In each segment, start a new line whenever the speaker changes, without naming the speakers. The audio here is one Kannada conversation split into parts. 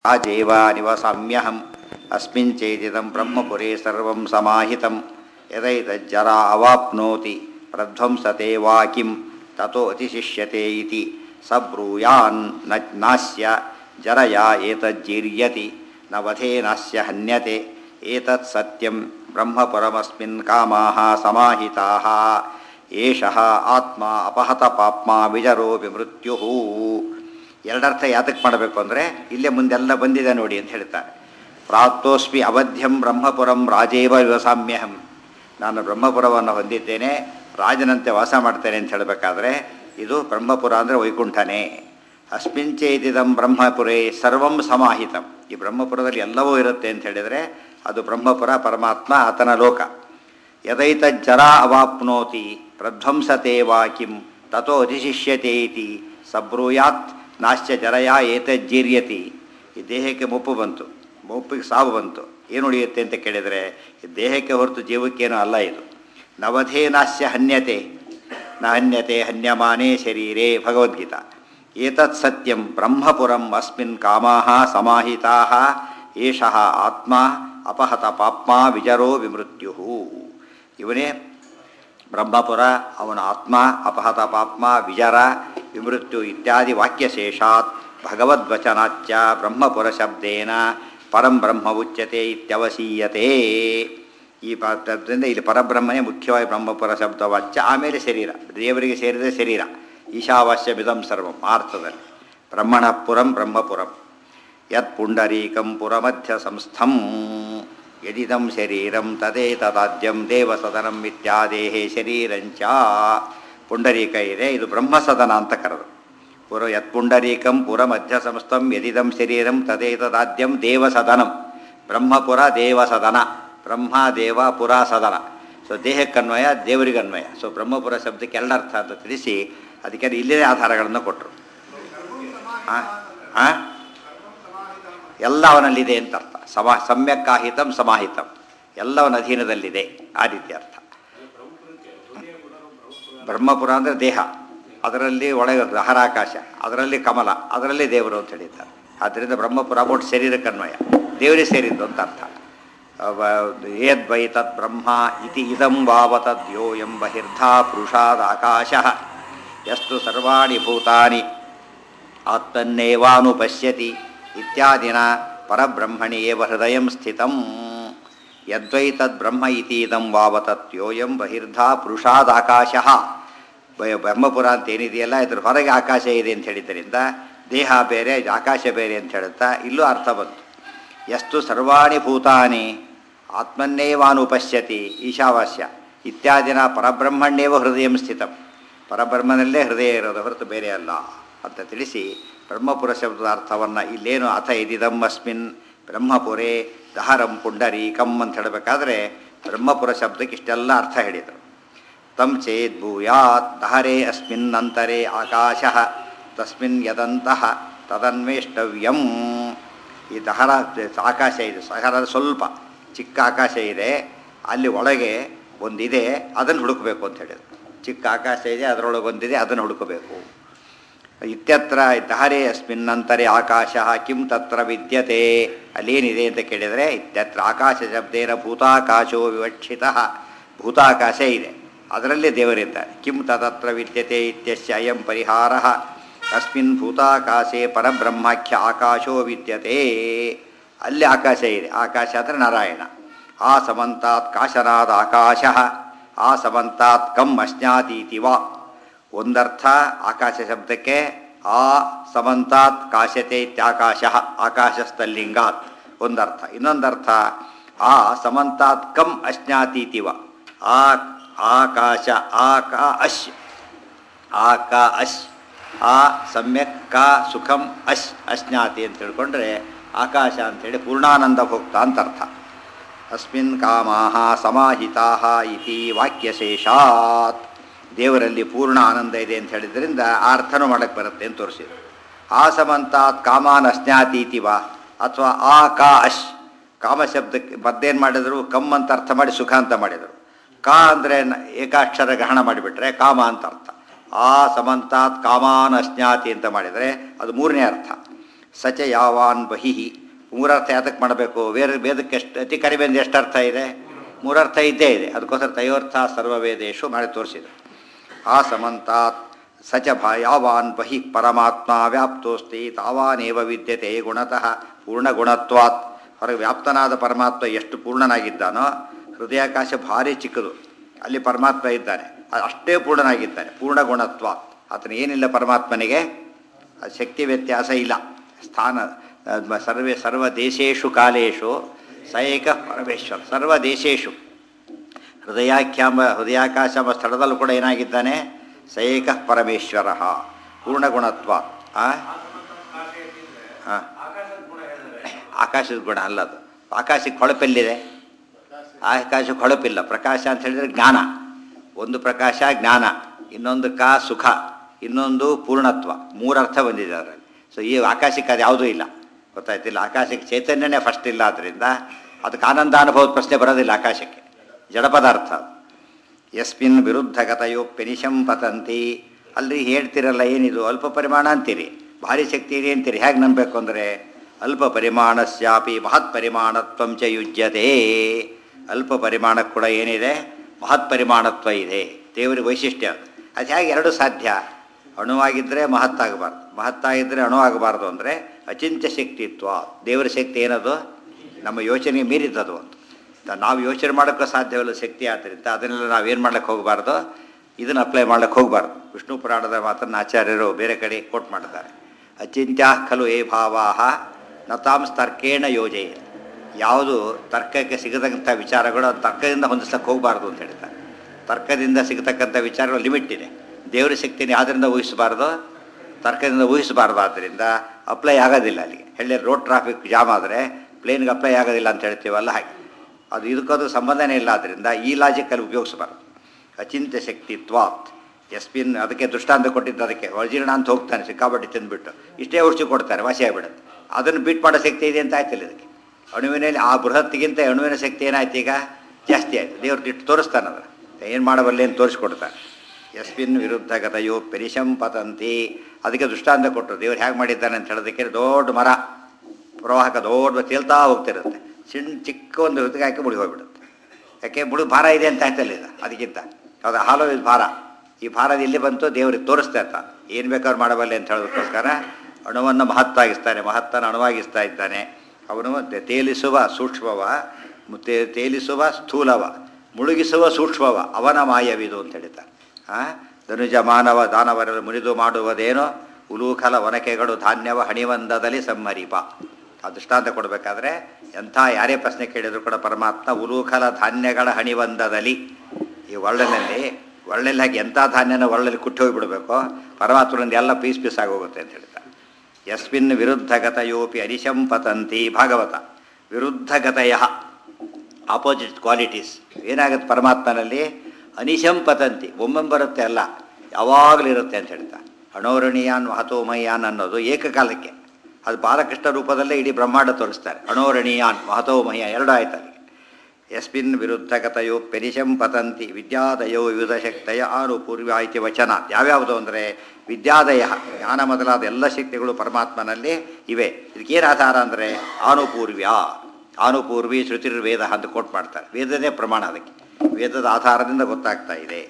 ರಾಜೇವ ನಿವಸಾಮ್ಯಹಂ ಅಸ್ಮಿನ್ ಚೇತಿದಂ ಬ್ರಹ್ಮಪುರೇ ಸರ್ವಂ ಸಮಾಹಿತಂ ಯದೈತಜ್ಜರ ಅವಾಪ್ನೋತಿ ಪ್ರಧ್ವಂಸತೆ ವಾ ಕಿಂ ತತೋ ಅತಿಶಿಷ್ಯತೆ ಇತಿ ಸ ಬ್ರೂಯಾನ್ ನ ನಾಸ್ಯ ಜರಯ ಏತಜ್ಜೀರ್ಯತಿ ನ ವಧೇನಾಸ್ಯ ಹನ್ಯತೆ ಏತತ್ ಸತ್ಯಂ ಬ್ರಹ್ಮಪುರಮಸ್ಮಿನ್ ಕಾಮಾಃ ಸಮಾಹಿತಾಃ ಏಷಃ ಆತ್ಮ ಅಪಹತ ಪಾಪ್ಮ ವಿಜರೋ ವಿಮೃತ್ಯುಃ ಎರಡರ್ಥ ಯಾತಕ್ಕೆ ಮಾಡಬೇಕು ಅಂದರೆ ಇಲ್ಲೇ ಮುಂದೆಲ್ಲ ಬಂದಿದೆ ನೋಡಿ ಅಂತ ಹೇಳ್ತಾರೆ ಪ್ರಾಪ್ತೋಸ್ಮಿ ಅವಧ್ಯಂ ಬ್ರಹ್ಮಪುರಂ ರಾಜೇವ ವಿವಸಾಮ್ಯಹಂ ನಾನು ಬ್ರಹ್ಮಪುರವನ್ನು ಹೊಂದಿದ್ದೇನೆ ರಾಜನಂತೆ ವಾಸ ಮಾಡ್ತೇನೆ ಅಂತ ಹೇಳಬೇಕಾದ್ರೆ ಇದು ಬ್ರಹ್ಮಪುರ ಅಂದರೆ ವೈಕುಂಠನೇ ಅಸ್ಮಿಂಚೇತಿದಂ ಬ್ರಹ್ಮಪುರೇ ಸರ್ವಂ ಸಮಾಹಿತಂ ಈ ಬ್ರಹ್ಮಪುರದಲ್ಲಿ ಎಲ್ಲವೂ ಇರುತ್ತೆ ಅಂತ ಹೇಳಿದರೆ ಅದು ಬ್ರಹ್ಮಪುರ ಪರಮಾತ್ಮ ಆತನ ಲೋಕ ಯದೈತ ಜರ ಅವಾಪ್ನೋತಿ ಪ್ರಧ್ವಂಸತೆ ವಾ ಕಿಂ ತಥೋ ಅಧಿಶಿಷ್ಯತೆ ಇತಿ ಸಬ್ರೂಯಾತ್ ನಾಶ್ಯ ಜರಯ ಏತಜ್ಜೀರ್ಯತಿ ಈ ದೇಹಕ್ಕೆ ಮುಪ್ಪು ಬಂತು ಮುಪ್ಪಿಗೆ ಸಾವು ಬಂತು ಏನು ಉಳಿಯುತ್ತೆ ಅಂತ ಕೇಳಿದರೆ ಈ ದೇಹಕ್ಕೆ ಹೊರತು ಜೀವಕ್ಕೇನೂ ಅಲ್ಲ ಇದು ನವಧೇನಾಸ್ಯ ಹನ್ಯತೆ ನ ಹನ್ಯತೆ ಹನ್ಯಮಾನೇ ಶರೀರೇ ಭಗವದ್ಗೀತಾ ಏತತ್ ಸತ್ಯಂ ಬ್ರಹ್ಮಪುರಂ ಅಸ್ಮಿನ್ ಕಾಮಾಃ ಸಮಾಹಿತಾಃ ಏಷಃ ಆತ್ಮ ಅಪಹತ ಪಾಪ್ಮ ವಿಜರೋ ವಿಮೃತ್ಯು ಇವನೇ ಬ್ರಹ್ಮಪುರ ಅವನ ಆತ್ಮ ಅಪಹತ ಪಾಪ್ಮ ವಿಜರ ವಿಮೃತ್ಯು ಇತ್ಯಾದಿ ವಾಕ್ಯಶೇಷಾತ್ ಭಗವದ್ವಚನಾಚ್ಯ ಬ್ರಹ್ಮಪುರ ಶಬ್ದೇನ ಪರಂ ಬ್ರಹ್ಮ ಉಚ್ಯತೆ ಇತ್ಯವಸೀಯತೆ ಈ ಪದದಿಂದ ಇಲ್ಲಿ ಪರಬ್ರಹ್ಮನೇ ಮುಖ್ಯವಾಗಿ ಬ್ರಹ್ಮಪುರ ಶಬ್ದ ವಾಚ್ಯ ಆಮೇಲೆ ಶರೀರ ದೇವರಿಗೆ ಸೇರಿದ ಶರೀರ ಈಶಾವಾಸ್ಯ ಬಿದಂ ಸರ್ವಂ ಆ ಅರ್ಥದಲ್ಲಿ ಬ್ರಹ್ಮಣ ಪುರಂ ಬ್ರಹ್ಮಪುರಂ ಯತ್ ಪುಂಡರೀಕಂ ಪುರಮಧ್ಯ ಸಂಸ್ಥಂ ಯದಿದಂ ಶರೀರಂ ತದೇತದಾದ್ಯಂ ದೇವಸದನಂ ಇತ್ಯಾದೇಹೇ ಶರೀರಂಚ ಪುಂಡರೀಕ ಇದೆ ಇದು ಬ್ರಹ್ಮಸದನ ಅಂತ ಕರೆದು ಪುರ ಯತ್ ಪುಂಡರೀಕಂ ಪುರಮಧ್ಯ ಸಂಸ್ಥಂ ಯದಿದಂ ಶರೀರಂ ತದೇತದಾದ್ಯಂ ದೇವಸದನಂ ಬ್ರಹ್ಮಪುರ ದೇವಸದನ ಬ್ರಹ್ಮ ದೇವ ಪುರ ಸದನ ಸೊ ದೇಹಕ್ಕನ್ವಯ ದೇವರಿಗನ್ವಯ ಸೊ ಬ್ರಹ್ಮಪುರ ಶಬ್ದಕ್ಕೆ ಎಲ್ಲ ಅರ್ಥ ಅಂತ ತಿಳಿಸಿ ಅದಕ್ಕೆ ಇಲ್ಲೇ ಆಧಾರಗಳನ್ನು ಕೊಟ್ಟರು ಹಾಂ ಹಾಂ ಎಲ್ಲ ಅವನಲ್ಲಿದೆ ಅಂತ ಅರ್ಥ ಸಮಾ ಸಮ್ಯಕ್ಕಾಹಿತಂ ಸಮಾಹಿತಂ ಎಲ್ಲವನ ಅಧೀನದಲ್ಲಿದೆ ಆ ರೀತಿ ಅರ್ಥ ಬ್ರಹ್ಮಪುರ ಅಂದರೆ ದೇಹ ಅದರಲ್ಲಿ ಒಳಗೆ ಹರಾಕಾಶ ಅದರಲ್ಲಿ ಕಮಲ ಅದರಲ್ಲಿ ದೇವರು ಅಂತ ಹೇಳಿದ್ದಾರೆ ಆದ್ದರಿಂದ ಬ್ರಹ್ಮಪುರ ಒಟ್ಟು ಶರೀರಕ್ಕನ್ವಯ ದೇವರೇ ಸೇರಿದ್ದು ಅಂತ ಅರ್ಥ ಏದ್ವೈ ತತ್ ಬ್ರಹ್ಮ ಇತಿ ಇದಂ ವಾವತದ್ಯೋ ಎಂಬ ಹಿರ್ಧಾ ಪುರುಷಾದ ಆಕಾಶ ಎಷ್ಟು ಸರ್ವಾಣಿ ಭೂತಾನಿ ಆತ್ಮನ್ನೇವಾನುಪಶ್ಯತಿ ಇತ್ಯಾದಿನ ಪರಬ್ರಹ್ಮಣಿ ಏವ ಹೃದಯ ಸ್ಥಿತಂ ಯದ್ವೈ ತದ್ಬ್ರಹ್ಮ ಇತೀದಂ ವಾವತತ್ಯೋಯಂ ಬಹಿರ್ಧಾ ಪುರುಷಾದಾಕಾಶ ಬ್ರಹ್ಮಪುರ ಅಂತ ಏನಿದೆಯಲ್ಲ ಇದ್ರ ಹೊರಗೆ ಆಕಾಶ ಇದೆ ಅಂತ ಹೇಳಿದ್ದರಿಂದ ದೇಹ ಬೇರೆ ಆಕಾಶ ಬೇರೆ ಅಂತ ಹೇಳುತ್ತಾ ಇಲ್ಲೂ ಅರ್ಥ ಬಂತು ಎಷ್ಟು ಸರ್ವಾಣಿ ಭೂತಾನಿ ಆತ್ಮನ್ನೇವಾನುಪಶ್ಯತಿ ಈಶಾವಾಸ್ಯ ಇತ್ಯಾದಿನ ಪರಬ್ರಹ್ಮಣ್ಯೇವ ಹೃದಯ ಸ್ಥಿತಂ ಪರಬ್ರಹ್ಮನಲ್ಲೇ ಹೃದಯ ಇರೋದು ಹೊರತು ಬೇರೆ ಅಲ್ಲ ಅಂತ ತಿಳಿಸಿ ಬ್ರಹ್ಮಪುರ ಶಬ್ದದ ಅರ್ಥವನ್ನು ಇಲ್ಲೇನು ಅಥ ಇದಿದಂ ಅಸ್ಮಿನ್ ಬ್ರಹ್ಮಪುರೇ ದಹರಂ ಪುಂಡರೀಕಂ ಅಂತ ಹೇಳಬೇಕಾದ್ರೆ ಬ್ರಹ್ಮಪುರ ಶಬ್ದಕ್ಕೆ ಇಷ್ಟೆಲ್ಲ ಅರ್ಥ ಹೇಳಿದರು ತಂ ಚೇದ್ ಭೂಯಾತ್ ದಹರೇ ಅಸ್ಮಿನ್ ಅಂತರೇ ಆಕಾಶ ತಸ್ಮಿನ್ ಯದಂತಹ ತದನ್ವೇಷ್ಟವ್ಯಂ ಈ ದಹರ ಆಕಾಶ ಇದೆ ಸಹರ ಸ್ವಲ್ಪ ಚಿಕ್ಕ ಆಕಾಶ ಇದೆ ಅಲ್ಲಿ ಒಳಗೆ ಒಂದಿದೆ ಅದನ್ನು ಹುಡುಕಬೇಕು ಅಂತ ಹೇಳಿದರು ಚಿಕ್ಕ ಆಕಾಶ ಇದೆ ಅದರೊಳಗೆ ಒಂದಿದೆ ಅದನ್ನು ಹುಡುಕಬೇಕು ಇತ್ಯತ್ರ ದಹರೇ ಅಸ್ಮಿನ್ನಂತರೆ ಆಕಾಶ ಕಿಂ ತತ್ರ ವಿದ್ಯತೆ ಅಲ್ಲೇನಿದೆ ಅಂತ ಕೇಳಿದರೆ ಇತ್ಯತ್ರ ಆಕಾಶ ಶಬ್ದೇನ ಭೂತಾಕಾಶೋ ವಿವಕ್ಷಿತ ಭೂತಾಕಾಶ ಇದೆ ಅದರಲ್ಲಿ ದೇವರಿದ್ದಾರೆ ಕಿಂ ತತತ್ರ ವಿದ್ಯತೆ ಇತ್ಯಸ್ಯ ಅಯಂ ಪರಿಹಾರ ಅಸ್ಮಿನ್ ಭೂತಾಕಾಶೆ ಪರಬ್ರಹ್ಮಾಖ್ಯ ಆಕಾಶೋ ವಿದ್ಯತೆ ಅಲ್ಲಿ ಆಕಾಶ ಇದೆ ಆಕಾಶ ಅಂದರೆ ನಾರಾಯಣ ಆ ಸಮಂತಾತ್ ಕಾಶನಾದ ಆಕಾಶ ಆ ಸಮಂತಾತ್ ಕಂ ಅಶ್ನಾತೀತಿ ವಾ ಒಂದರ್ಥ ಆಕಾಶ ಶಬ್ದಕ್ಕೆ ಆ ಸಮಂತಾತ್ ಕಾಶತೆ ಇತ್ಯಾಕಾಶ ಆಕಾಶಸ್ಥಲಿಂಗಾತ್ ಒಂದರ್ಥ ಇನ್ನೊಂದರ್ಥ ಆ ಸಮಂತಾತ್ ಕಂ ಅಶ್ನಾತೀತಿವ ಆ ಆಕಾಶ ಆಕಾ ಅಶ್ ಆಕ ಅಶ್ ಆ ಸಮ್ಯಕ್ ಕಾ ಸುಖಂ ಅಶ್ ಅಶ್ನಾತಿ ಅಂತ ತಿಳ್ಕೊಂಡ್ರೆ ಆಕಾಶ ಅಂಥೇಳಿ ಪೂರ್ಣಾನಂದ ಭೋಕ್ತ ಅಂತ ಅರ್ಥ ಅಸ್ಮಿನ್ ಕಾಮಾಹ ಸಮಾಹಿತಾ ಇತಿ ವಾಕ್ಯಶೇಷಾತ್ ದೇವರಲ್ಲಿ ಪೂರ್ಣ ಆನಂದ ಇದೆ ಅಂತ ಹೇಳಿದ್ರಿಂದ ಆ ಅರ್ಥನೂ ಮಾಡಕ್ಕೆ ಬರುತ್ತೆ ಅಂತ ತೋರಿಸಿದ್ರು ಆ ಸಮಂತಾತ್ ಕಾಮಾನ್ ಅಶ್ನಾತೀತಿ ವಾ ಅಥವಾ ಆ ಕಾ ಅಶ್ ಕಾಮ ಶಬ್ದಕ್ಕೆ ಮದ್ದೇನು ಮಾಡಿದರು ಕಮ್ ಅಂತ ಅರ್ಥ ಮಾಡಿ ಸುಖ ಅಂತ ಮಾಡಿದರು ಕಾ ಅಂದರೆ ಏಕಾಕ್ಷರ ಗ್ರಹಣ ಮಾಡಿಬಿಟ್ರೆ ಕಾಮ ಅಂತ ಅರ್ಥ ಆ ಸಮಂತಾತ್ ಕಾಮಾನ್ ಅಶ್ನಾತಿ ಅಂತ ಮಾಡಿದರೆ ಅದು ಮೂರನೇ ಅರ್ಥ ಸಚ ಯಾವಾನ್ ಬಹಿ ಮೂರರ್ಥ ಯಾತಕ್ಕೆ ಮಾಡಬೇಕು ಬೇರೆ ವೇದಕ್ಕೆ ಎಷ್ಟು ಅತಿ ಕಡಿಮೆ ಅಂದ್ರೆ ಎಷ್ಟು ಅರ್ಥ ಇದೆ ಮೂರರ್ಥ ಇದ್ದೇ ಇದೆ ಅದಕ್ಕೋಸ್ಕರ ತಯೋರ್ಥ ಸರ್ವವೇದೇಶು ಮಾಡಿ ತೋರಿಸಿದೆ ಆ ಸಮಂತಾತ್ ಸಚ ಭ ಯಾವಾನ್ ಬಹಿ ಪರಮಾತ್ಮ ವ್ಯಾಪ್ತೋಸ್ತಿ ತಾವಾನೇವ ವಿದ್ಯತೆ ಗುಣತಃ ಪೂರ್ಣಗುಣತ್ವಾತ್ ಹೊರಗೆ ವ್ಯಾಪ್ತನಾದ ಪರಮಾತ್ಮ ಎಷ್ಟು ಪೂರ್ಣನಾಗಿದ್ದಾನೋ ಹೃದಯಾಕಾಶ ಭಾರಿ ಚಿಕ್ಕದು ಅಲ್ಲಿ ಪರಮಾತ್ಮ ಇದ್ದಾನೆ ಅದು ಅಷ್ಟೇ ಪೂರ್ಣನಾಗಿದ್ದಾನೆ ಪೂರ್ಣಗುಣತ್ವ ಆತನ ಏನಿಲ್ಲ ಪರಮಾತ್ಮನಿಗೆ ಅದು ಶಕ್ತಿ ವ್ಯತ್ಯಾಸ ಇಲ್ಲ ಸ್ಥಾನ ಅಹ್, ಸರ್ವೇ ಸರ್ವ ದೇಶೇಶು ಕಾಲೇಶು ಸ ಏಕ ಪರಮೇಶ್ವರ ಸರ್ವ ದೇಶೇಶು ಹೃದಯಾಖ್ಯಾಂಬ ಹೃದಯಾಕಾಶ ಎಂಬ ಸ್ಥಳದಲ್ಲೂ ಕೂಡ ಏನಾಗಿದ್ದಾನೆ ಸ ಏಕ ಪರಮೇಶ್ವರ ಪೂರ್ಣಗುಣತ್ವ ಆ? ಆ. ಆಕಾಶದ ಗುಣ ಅಲ್ಲದು ಆಕಾಶಕ್ಕೆ ಹೊಳಪೆಲ್ಲಿದೆ ಆಕಾಶಕ್ಕೆ ಹೊಳಪಿಲ್ಲ ಪ್ರಕಾಶ ಅಂತ ಹೇಳಿದ್ರೆ ಜ್ಞಾನ ಒಂದು ಪ್ರಕಾಶ ಜ್ಞಾನ ಇನ್ನೊಂದು ಕಾ ಸುಖ ಇನ್ನೊಂದು ಪೂರ್ಣತ್ವ ಮೂರರ್ಥ ಬಂದಿದೆ ಅದರಲ್ಲಿ ಸೊ ಈ ಆಕಾಶಕ್ಕೆ ಅದು ಯಾವುದೂ ಇಲ್ಲ ಗೊತ್ತಾಯ್ತಿಲ್ಲ ಆಕಾಶಕ್ಕೆ ಚೈತನ್ಯನೇ ಫಸ್ಟ್ ಇಲ್ಲ ಆದ್ದರಿಂದ ಅದಕ್ಕೆ ಆನಂದ ಅನುಭವದ ಪ್ರಶ್ನೆ ಬರೋದಿಲ್ಲ ಆಕಾಶಕ್ಕೆ ಜಡ ಪದಾರ್ಥ ಅದು. ಯಸ್ಮಿನ್ ವಿರುದ್ಧಗತಯೋಪ್ಯನಿಶಂ ಪತಂತಿ ಅಲ್ಲಿ ಹೇಳ್ತಿರಲ್ಲ ಏನಿದು ಅಲ್ಪ ಪರಿಮಾಣ ಅಂತೀರಿ ಭಾರಿ ಶಕ್ತಿ ಇದೆ ಅಂತೀರಿ ಹೇಗೆ ನಂಬಬೇಕು ಅಂದರೆ ಅಲ್ಪ ಪರಿಮಾಣಸ್ಯಾಪಿ ಮಹತ್ ಪರಿಮಾಣತ್ವಂ ಚ ಯುಜ್ಯತೆ ಅಲ್ಪ ಪರಿಮಾಣಕ್ಕೆ ಕೂಡ ಏನಿದೆ ಮಹತ್ ಪರಿಮಾಣತ್ವ ಇದೆ ದೇವರಿಗೆ ವೈಶಿಷ್ಟ್ಯ ಅದು ಅದು ಹೇಗೆ ಎರಡು ಸಾಧ್ಯ ಅಣುವಾಗಿದ್ದರೆ ಮಹತ್ತಾಗಬಾರ್ದು ಮಹತ್ತಾಗಿದ್ದರೆ ಅಣು ಆಗಬಾರ್ದು ಅಂದರೆ ಅಚಿಂತ್ಯ ಶಕ್ತಿತ್ವ ದೇವರ ಶಕ್ತಿ ಏನದು ನಮ್ಮ ಯೋಚನೆ ಮೀರಿದ್ದದು ಅಂತ ತ- ನಾವು ಯೋಚನೆ ಮಾಡೋಕ್ಕೆ ಸಾಧ್ಯವಿಲ್ಲ ಶಕ್ತಿ ಆದ್ದರಿಂದ ಅದನ್ನೆಲ್ಲ ನಾವೇನು ಮಾಡ್ಲಿಕ್ಕೆ ಹೋಗಬಾರ್ದು ಇದನ್ನು ಅಪ್ಲೈ ಮಾಡ್ಲಿಕ್ಕೆ ಹೋಗಬಾರ್ದು ವಿಷ್ಣು ಪುರಾಣದ ಮಾತನ್ನು ಆಚಾರ್ಯರು ಬೇರೆ ಕಡೆ ಕೋಟ್ ಮಾಡ್ತಾರೆ ಅಚಿಂತ್ಯ ಖಲು ಏ ಭಾವಾಹ ನತಾಂ ತರ್ಕೇಣ ಯೋಜೆ ಯಾವುದು ತರ್ಕಕ್ಕೆ ಸಿಗತಕ್ಕಂಥ ವಿಚಾರಗಳು ಅದು ತರ್ಕದಿಂದ ಹೊಂದಿಸ್ಲಿಕ್ಕೆ ಹೋಗಬಾರ್ದು ಅಂತ ಹೇಳ್ತಾರೆ ತರ್ಕದಿಂದ ಸಿಗತಕ್ಕಂಥ ವಿಚಾರಗಳು ಲಿಮಿಟ್ ಇದೆ ದೇವರ ಶಕ್ತಿನ ಯಾವುದರಿಂದ ಊಹಿಸಬಾರ್ದು ತರ್ಕದಿಂದ ಊಹಿಸಬಾರ್ದು ಆದ್ದರಿಂದ ಅಪ್ಲೈ ಆಗೋದಿಲ್ಲ ಅಲ್ಲಿಗೆ ಹೇಳಿ ರೋಡ್ ಟ್ರಾಫಿಕ್ ಜಾಮ್ ಆದರೆ ಪ್ಲೇನ್ಗೆ ಅಪ್ಲೈ ಆಗೋದಿಲ್ಲ ಅಂತ ಹೇಳ್ತೀವಲ್ಲ ಹಾಗೆ ಅದು ಇದಕ್ಕದು ಸಂಬಂಧನೇ ಇಲ್ಲ ಆದ್ದರಿಂದ ಈ ಲಾಜಿಕಲ್ಲಿ ಉಪಯೋಗಿಸಬಾರ್ದು ಅಚಿಂತ್ಯ ಶಕ್ತಿತ್ವಾತ್ ಎಸ್ಪಿನ್ ಅದಕ್ಕೆ ದೃಷ್ಟಾಂತ ಕೊಟ್ಟಿದ್ದು ಅದಕ್ಕೆ ವಜೀರ್ಣ ಅಂತ ಹೋಗ್ತಾನೆ ಸಿಕ್ಕಾಪಟ್ಟೆ ತಿಂದ್ಬಿಟ್ಟು ಇಷ್ಟೇ ಔಷಧಿ ಕೊಡ್ತಾರೆ ವಾಸಿ ಆಗಿಬಿಡುತ್ತೆ ಅದನ್ನು ಬೀಟ್ ಮಾಡೋ ಶಕ್ತಿ ಇದೆ ಅಂತ ಆಯ್ತಿಲ್ಲ ಇದಕ್ಕೆ ಅಣುವಿನಲ್ಲಿ ಆ ಬೃಹತ್ತಿಗಿಂತ ಅಣುವಿನ ಶಕ್ತಿ ಏನಾಯ್ತು ಈಗ ಜಾಸ್ತಿ ಆಯಿತು ದೇವ್ರು ಇಟ್ಟು ತೋರಿಸ್ತಾನೆ ಅದನ್ನು ಏನು ಮಾಡಬಲ್ಲೆ ಅಂತ ತೋರಿಸ್ಕೊಡ್ತಾನೆ ಯಸ್ಮಿನ್ ವಿರುದ್ಧ ಗತಯೋ ಪೆರಿಶಂ ಪತಂತಿ ಅದಕ್ಕೆ ದೃಷ್ಟಾಂತ ಕೊಟ್ಟರು ದೇವ್ರು ಹೇಗೆ ಮಾಡಿದ್ದಾನೆ ಅಂತ ಹೇಳೋದಕ್ಕೆ ದೊಡ್ಡ ಮರ ಪ್ರವಾಹಕ ದೊಡ್ಡ ತೇಲ್ತಾ ಹೋಗ್ತಿರುತ್ತೆ ಸಣ್ಣ ಚಿಕ್ಕ ಒಂದು ಹೊತ್ತಿಗೆ ಹಾಕಿ ಮುಳುಗಿ ಹೋಗ್ಬಿಡುತ್ತೆ ಯಾಕೆ ಮುಳುಗು ಭಾರ ಇದೆ ಅಂತ ಆಯ್ತಲ್ಲ ಇದು ಅದಕ್ಕಿಂತ ಹೌದಾ ಹಾಲು ಇದು ಭಾರ ಈ ಭಾರದ ಎಲ್ಲಿ ಬಂತು ದೇವ್ರಿಗೆ ತೋರಿಸ್ತಾ ಇರ್ತ ಏನು ಬೇಕಾದ್ರೂ ಮಾಡಬಲ್ಲೆ ಅಂತ ಹೇಳೋದಕ್ಕೋಸ್ಕರ ಅಣುವನ್ನು ಮಹತ್ತಾಗಿಸ್ತಾನೆ ಮಹತ್ತನ ಅಣುವಾಗಿಸ್ತಾ ಇದ್ದಾನೆ ಅವನು ತೆ- ತೇಲಿಸುವ ಸೂಕ್ಷ್ಮವ ಮತ್ತೆ ತೇಲಿಸುವ ಸ್ಥೂಲವ ಮುಳುಗಿಸುವ ಸೂಕ್ಷ್ಮವ ಅವನ ಮಾಯವಿದು ಅಂತ ಹೇಳ್ತಾರೆ ಆ ಧನುಜ ಮಾನವ ದಾನವರಲ್ಲಿ ಮುರಿದು ಮಾಡುವುದೇನೋ ಉಲೂಖಲ ಒನಕೆಗಳು ಧಾನ್ಯವ ಹಣಿವಂದದಲ್ಲಿ ಸಮ್ಮರಿಪ ಆ ದೃಷ್ಟಾಂತ ಕೊಡಬೇಕಾದ್ರೆ ಎಂಥ ಯಾರೇ ಪ್ರಶ್ನೆ ಕೇಳಿದ್ರು ಕೂಡ ಪರಮಾತ್ಮ ಉಲೂಖಲ ಧಾನ್ಯಗಳ ಹಣಿವಂದದಲ್ಲಿ ಈ ಒಳ್ಳೆನಲ್ಲಿ ಒಳ್ಳೆಲ್ಲಿ ಹಾಕಿ ಎಂಥ ಧಾನ್ಯನ ಒಳ್ಳೆಲ್ಲಿ ಕುಟ್ಟಿ ಹೋಗಿಬಿಡ್ಬೇಕು ಪರಮಾತ್ಮನಿಂದ ಎಲ್ಲ ಪೀಸ್ ಪೀಸ್ ಆಗೋಗುತ್ತೆ ಅಂತ ಹೇಳ್ತಾರೆ ಯಸ್ಮಿನ್ ವಿರುದ್ಧಗತಯೋಪಿ ಅನಿಶಂ ಪತಂತಿ ಭಾಗವತ ವಿರುದ್ಧಗತಯ ಆಪೋಸಿಟ್ ಕ್ವಾಲಿಟೀಸ್ ಏನಾಗುತ್ತೆ ಪರಮಾತ್ಮನಲ್ಲಿ ಅನಿಶಂ ಪತಂತಿ ಒಮ್ಮೊಮ್ಮೆ ಬರುತ್ತೆ ಅಲ್ಲ ಯಾವಾಗಲೂ ಇರುತ್ತೆ ಅಂತ ಹೇಳ್ತಾರೆ ಅಣೋರಣೀಯಾನ್ ಮಹತೋಮಯಾನ್ ಅನ್ನೋದು ಏಕಕಾಲಕ್ಕೆ ಅದು ಬಾಲಕೃಷ್ಣ ರೂಪದಲ್ಲೇ ಇಡೀ ಬ್ರಹ್ಮಾಂಡ ತೋರಿಸ್ತಾರೆ ಅಣೋರಣೀಯಾನ್ ಮಹತೋಮಯ ಎರಡು ಆಯ್ತು ಅಲ್ಲಿಗೆ ಯಸ್ಮಿನ್ ವಿರುದ್ಧಗತಯೋ ಪೆರಿಶಂ ಪತಂತಿ ವಿದ್ಯಾದಯೋ ವಿವಿಧ ಶಕ್ತಯ ಆನುಪೂರ್ವ ಇತಿ ವಚನ ಯಾವ್ಯಾವುದು ಅಂದರೆ ವಿದ್ಯಾದಯ ಜ್ಞಾನ ಮೊದಲಾದ ಎಲ್ಲ ಶಕ್ತಿಗಳು ಪರಮಾತ್ಮನಲ್ಲಿ ಇವೆ ಇದಕ್ಕೇನು ಆಧಾರ ಅಂದರೆ ಆನುಪೂರ್ವ್ಯ ಆನುಪೂರ್ವಿ ಶ್ರುತಿರ್ವೇದ ಅಂತ ಕೋಟ್ ಮಾಡ್ತಾರೆ ವೇದನೇ ಪ್ರಮಾಣ ಅದಕ್ಕೆ ವೇದದ ಆಧಾರದಿಂದ ಗೊತ್ತಾಗ್ತಾ ಇದೆ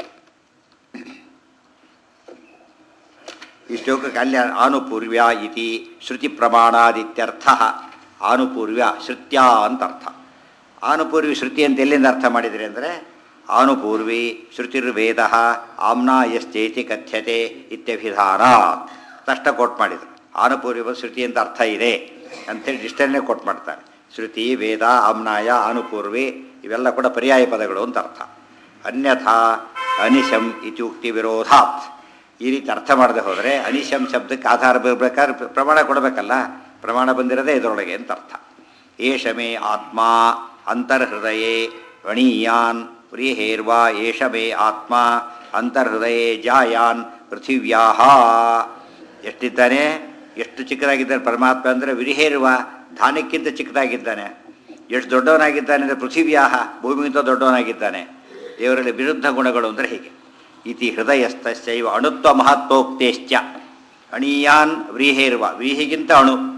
ಈ ಶ್ಲೋಕಕ್ಕೆ ಅಲ್ಲಿ ಆನುಪೂರ್ವ್ಯ ಇತಿ ಶ್ರುತಿ ಪ್ರಮಾಣಾದಿತ್ಯರ್ಥ ಆನುಪೂರ್ವ್ಯ ಶ್ರುತ್ಯ ಅಂತ ಅರ್ಥ ಆನುಪೂರ್ವಿ ಶ್ರುತಿ ಅಂತ ಎಲ್ಲಿಂದ ಅರ್ಥ ಮಾಡಿದ್ರಿ ಅಂದರೆ ಆನುಪೂರ್ವಿ ಶ್ರುತಿರ್ವೇದ ಆಮ್ನಾ ಯಶ್ಚೇತಿ ಕಥ್ಯತೆ ಇತ್ಯಭಿಧಾನ ತಷ್ಟ ಕೋಟ್ ಮಾಡಿದರು ಆನುಪೂರ್ವ ಶ್ರುತಿ ಅಂತ ಅರ್ಥ ಇದೆ ಅಂಥೇಳಿ ಇಷ್ಟನ್ನೇ ಕೋಟ್ ಮಾಡ್ತಾರೆ ಶ್ರುತಿ ವೇದ ಆಮ್ನಾಯ ಆನುಪೂರ್ವಿ ಇವೆಲ್ಲ ಕೂಡ ಪರ್ಯಾಯ ಪದಗಳು ಅಂತ ಅರ್ಥ ಅನ್ಯಥಾ ಅನಿಶಂ ಇತ್ಯುಕ್ತಿ ವಿರೋಧಾತ್ ಈ ರೀತಿ ಅರ್ಥ ಮಾಡದೆ ಹೋದರೆ ಅನಿಶಂ ಶಬ್ದಕ್ಕೆ ಆಧಾರ ಬರಬೇಕಾದ್ರೆ ಪ್ರ- ಪ್ರಮಾಣ ಕೊಡಬೇಕಲ್ಲ ಪ್ರಮಾಣ ಬಂದಿರೋದೇ ಇದರೊಳಗೆ ಅಂತ ಅರ್ಥ ಏಷ ಮೇ ಆತ್ಮ ಅಂತರ್ಹೃದಯೇ ವಣೀಯಾನ್ ಪ್ರಿಯೇರ್ವಾ ಏಷ ಮೇ ಆತ್ಮ ಅಂತರ್ಹೃದಯೇ ಜಾಯಾನ್ ಪೃಥಿವ್ಯಾ ಎಷ್ಟಿದ್ದಾನೆ ಎಷ್ಟು ಚಿಕ್ಕದಾಗಿದ್ದಾನೆ ಪರಮಾತ್ಮ ಅಂದರೆ ವಿರಿಹೇರುವ ಧಾನ್ಯಕ್ಕಿಂತ ಚಿಕ್ಕದಾಗಿದ್ದಾನೆ ಎಷ್ಟು ದೊಡ್ಡವನಾಗಿದ್ದಾನೆ ಅಂದರೆ ಪೃಥಿವ್ಯಾಹ ಭೂಮಿಗಿಂತ ದೊಡ್ಡವನಾಗಿದ್ದಾನೆ ದೇವರಲ್ಲಿ ವಿರುದ್ಧ ಗುಣಗಳು ಅಂದರೆ ಹೀಗೆ ಇತಿ ಹೃದಯಸ್ಥೈವ ಅಣುತ್ವ ಮಹತ್ವೋಕ್ತೇಶ್ಚ ಅಣೀಯಾನ್ ವ್ರೀಹೇರ್ವ ವ್ರೀಹಿಗಿಂತ ಅಣು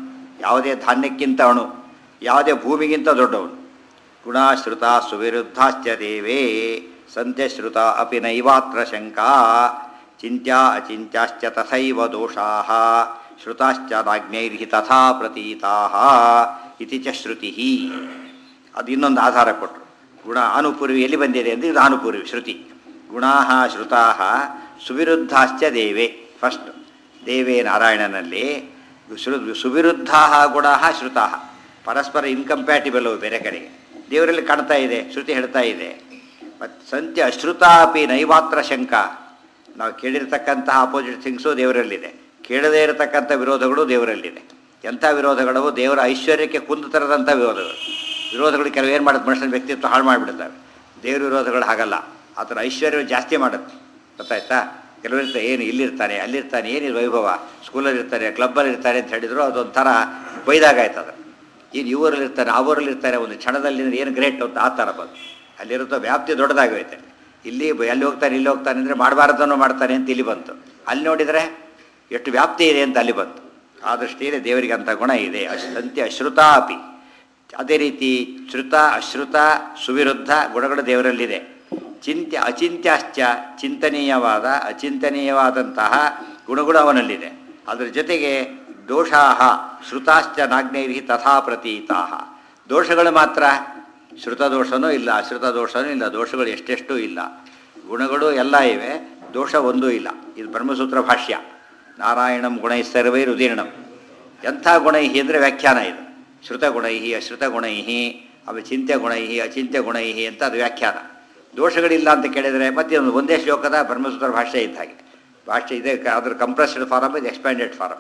ಯಾವುದೇ ಧಾನ್ಯಕ್ಕಿಂತ ಅಣು ಯಾವುದೇ ಭೂಮಿಗಿಂತ ದೊಡ್ಡವನು ಗುಣಾಶ್ರುತ ಸುವಿರುದ್ಧಾಶ್ಚ ದೇವೇ ಸಂತ್ಯಶ್ರುತ ಅಪಿ ನೈವಾತ್ರ ಶಂಕಾ ಚಿಂತ್ಯಾ ಅಚಿಂತ್ಯಾಶ್ಚ ತಥೈವ ದೋಷಾಃ ಶ್ರುತಾಶ್ಚ ನಾಜ್ಞೈರ್ಹಿ ತಥಾ ಪ್ರತೀತಾಃ ಇತಿ ಚ ಶ್ರುತಿ ಅದು ಇನ್ನೊಂದು ಆಧಾರ ಕೊಟ್ಟರು ಗುಣ ಅನುಪೂರ್ವಿ ಎಲ್ಲಿ ಬಂದಿದೆ ಅಂದರೆ ಇದು ಅನುಪೂರ್ವಿ ಶ್ರುತಿ ಗುಣಾ ಶ್ರುತಾ ಸುವಿರುದ್ಧಾಶ್ಚ ದೇವೇ ಫಸ್ಟ್ ದೇವೇ ನಾರಾಯಣನಲ್ಲಿ ಶ್ರು ಸುವಿರುದ್ಧಾ ಗುಣ ಶ್ರುತಾ ಪರಸ್ಪರ ಇನ್ಕಂಪ್ಯಾಟಿಬಲ್ ಅವು ಬೇರೆ ಕಡೆಗೆ ದೇವರಲ್ಲಿ ಕಾಣ್ತಾ ಇದೆ ಶ್ರುತಿ ಹೇಳ್ತಾ ಇದೆ ಮತ್ತು ಸಂತ್ಯ ಅಶ್ರುತಾ ಅಪಿ ನೈವಾತ್ರ ಶಂಕ ನಾವು ಕೇಳಿರ್ತಕ್ಕಂತಹ ಅಪೋಸಿಟ್ ಥಿಂಗ್ಸು ದೇವರಲ್ಲಿದೆ ಕೇಳದೇ ಇರತಕ್ಕಂಥ ವಿರೋಧಗಳು ದೇವರಲ್ಲಿದೆ ಎಂಥ ವಿರೋಧಗಳು ದೇವರ ಐಶ್ವರ್ಯಕ್ಕೆ ಕುಂದು ತರದಂಥ ವಿರೋಧಗಳು ವಿರೋಧಗಳು ಕೆಲವು ಏನು ಮಾಡುತ್ತೆ ಮನುಷ್ಯನ ವ್ಯಕ್ತಿತ್ವ ಹಾಳು ಮಾಡಿಬಿಡ್ತವೆ ದೇವ್ರ ವಿರೋಧಗಳು ಹಾಗಲ್ಲ ಆತನ ಐಶ್ವರ್ಯ ಜಾಸ್ತಿ ಮಾಡುತ್ತೆ ಗೊತ್ತಾಯ್ತಾ ಕೆಲವರಿರ್ತ ಏನು ಇಲ್ಲಿರ್ತಾನೆ ಅಲ್ಲಿರ್ತಾನೆ ಏನಿದೆ ವೈಭವ ಸ್ಕೂಲಲ್ಲಿ ಇರ್ತಾರೆ ಕ್ಲಬ್ಬಲ್ಲಿ ಇರ್ತಾರೆ ಅಂತ ಹೇಳಿದ್ರು ಅದೊಂಥರ ಬೈದಾಗಾಯ್ತದೆ ಏನು ಇವರಲ್ಲಿ ಇರ್ತಾನೆ ಅವರಲ್ಲಿ ಇರ್ತಾರೆ ಒಂದು ಕ್ಷಣದಲ್ಲಿ ಏನು ಗ್ರೇಟ್ ಅಂತ ಆ ಥರ ಬಂದು ಅಲ್ಲಿರುತ್ತೋ ವ್ಯಾಪ್ತಿ ದೊಡ್ಡದಾಗೈತೆ ಇಲ್ಲಿ ಬ- ಅಲ್ಲಿ ಹೋಗ್ತಾನೆ ಇಲ್ಲಿ ಹೋಗ್ತಾನೆ ಅಂದರೆ ಮಾಡಬಾರ್ದನ್ನು ಮಾಡ್ತಾನೆ ಅಂತ ಇಲ್ಲಿ ಬಂತು ಅಲ್ಲಿ ನೋಡಿದರೆ ಎಷ್ಟು ವ್ಯಾಪ್ತಿ ಇದೆ ಅಂತ ಅಲ್ಲಿ ಬಂತು ಆ ದೃಷ್ಟಿಯಲ್ಲಿ ದೇವರಿಗೆ ಅಂಥ ಗುಣ ಇದೆ ಅಷ್ಟಂತ್ಯ ಅಶ್ರುತಾ ಅಪಿ ಅದೇ ರೀತಿ ಶ್ರುತ ಅಶ್ರುತ ಸುವಿರುದ್ಧ ಗುಣಗಳು ದೇವರಲ್ಲಿದೆ ಚಿಂತ್ಯ ಅಚಿಂತ್ಯಾಶ್ಚ ಚಿಂತನೀಯವಾದ ಅಚಿಂತನೀಯವಾದಂತಹ ಗುಣಗಳು ಅವನಲ್ಲಿದೆ ಅದರ ಜೊತೆಗೆ ದೋಷಾಹ ಶ್ರುತಾಶ್ಚ ನಾಗ್ನೈರ್ಹಿ ತಥಾ ಪ್ರತೀತಾಹ ದೋಷಗಳು ಮಾತ್ರ ಶ್ರುತ ದೋಷನೂ ಇಲ್ಲ ಅಶ್ರುತ ದೋಷನೂ ಇಲ್ಲ ದೋಷಗಳು ಎಷ್ಟೆಷ್ಟೂ ಇಲ್ಲ ಗುಣಗಳು ಎಲ್ಲ ಇವೆ ದೋಷ ಒಂದೂ ಇಲ್ಲ ಇದು ಬ್ರಹ್ಮಸೂತ್ರ ಭಾಷ್ಯ ನಾರಾಯಣಂ ಗುಣೈ ಸರ್ವೈ ರುದೀರ್ಣಂ ಎಂಥ ಗುಣೈಹಿ ಅಂದರೆ ವ್ಯಾಖ್ಯಾನ ಇದು ಶ್ರುತ ಗುಣೈಹಿ ಅಶ್ರುತ ಗುಣೈಹಿ ಆಮೇಲೆ ಚಿಂತ್ಯ ಗುಣೈಹಿ ಅಚಿಂತ್ಯ ಗುಣೈಹಿ ಅಂತ ಅದು ವ್ಯಾಖ್ಯಾನ ದೋಷಗಳಿಲ್ಲ ಅಂತ ಕೇಳಿದರೆ ಮತ್ತೆ ಒಂದು ಒಂದೇ ಶ್ಲೋಕದ ಬ್ರಹ್ಮಸೂತ್ರ ಭಾಷೆ ಇದ್ದ ಹಾಗೆ ಭಾಷೆ ಇದೆ ಕ- ಅದ್ರ ಕಂಪ್ರೆಸ್ಡ್ ಫಾರಮ್ ಇದು ಎಕ್ಸ್ಪ್ಯಾಂಡೆಡ್ ಫಾರಮ್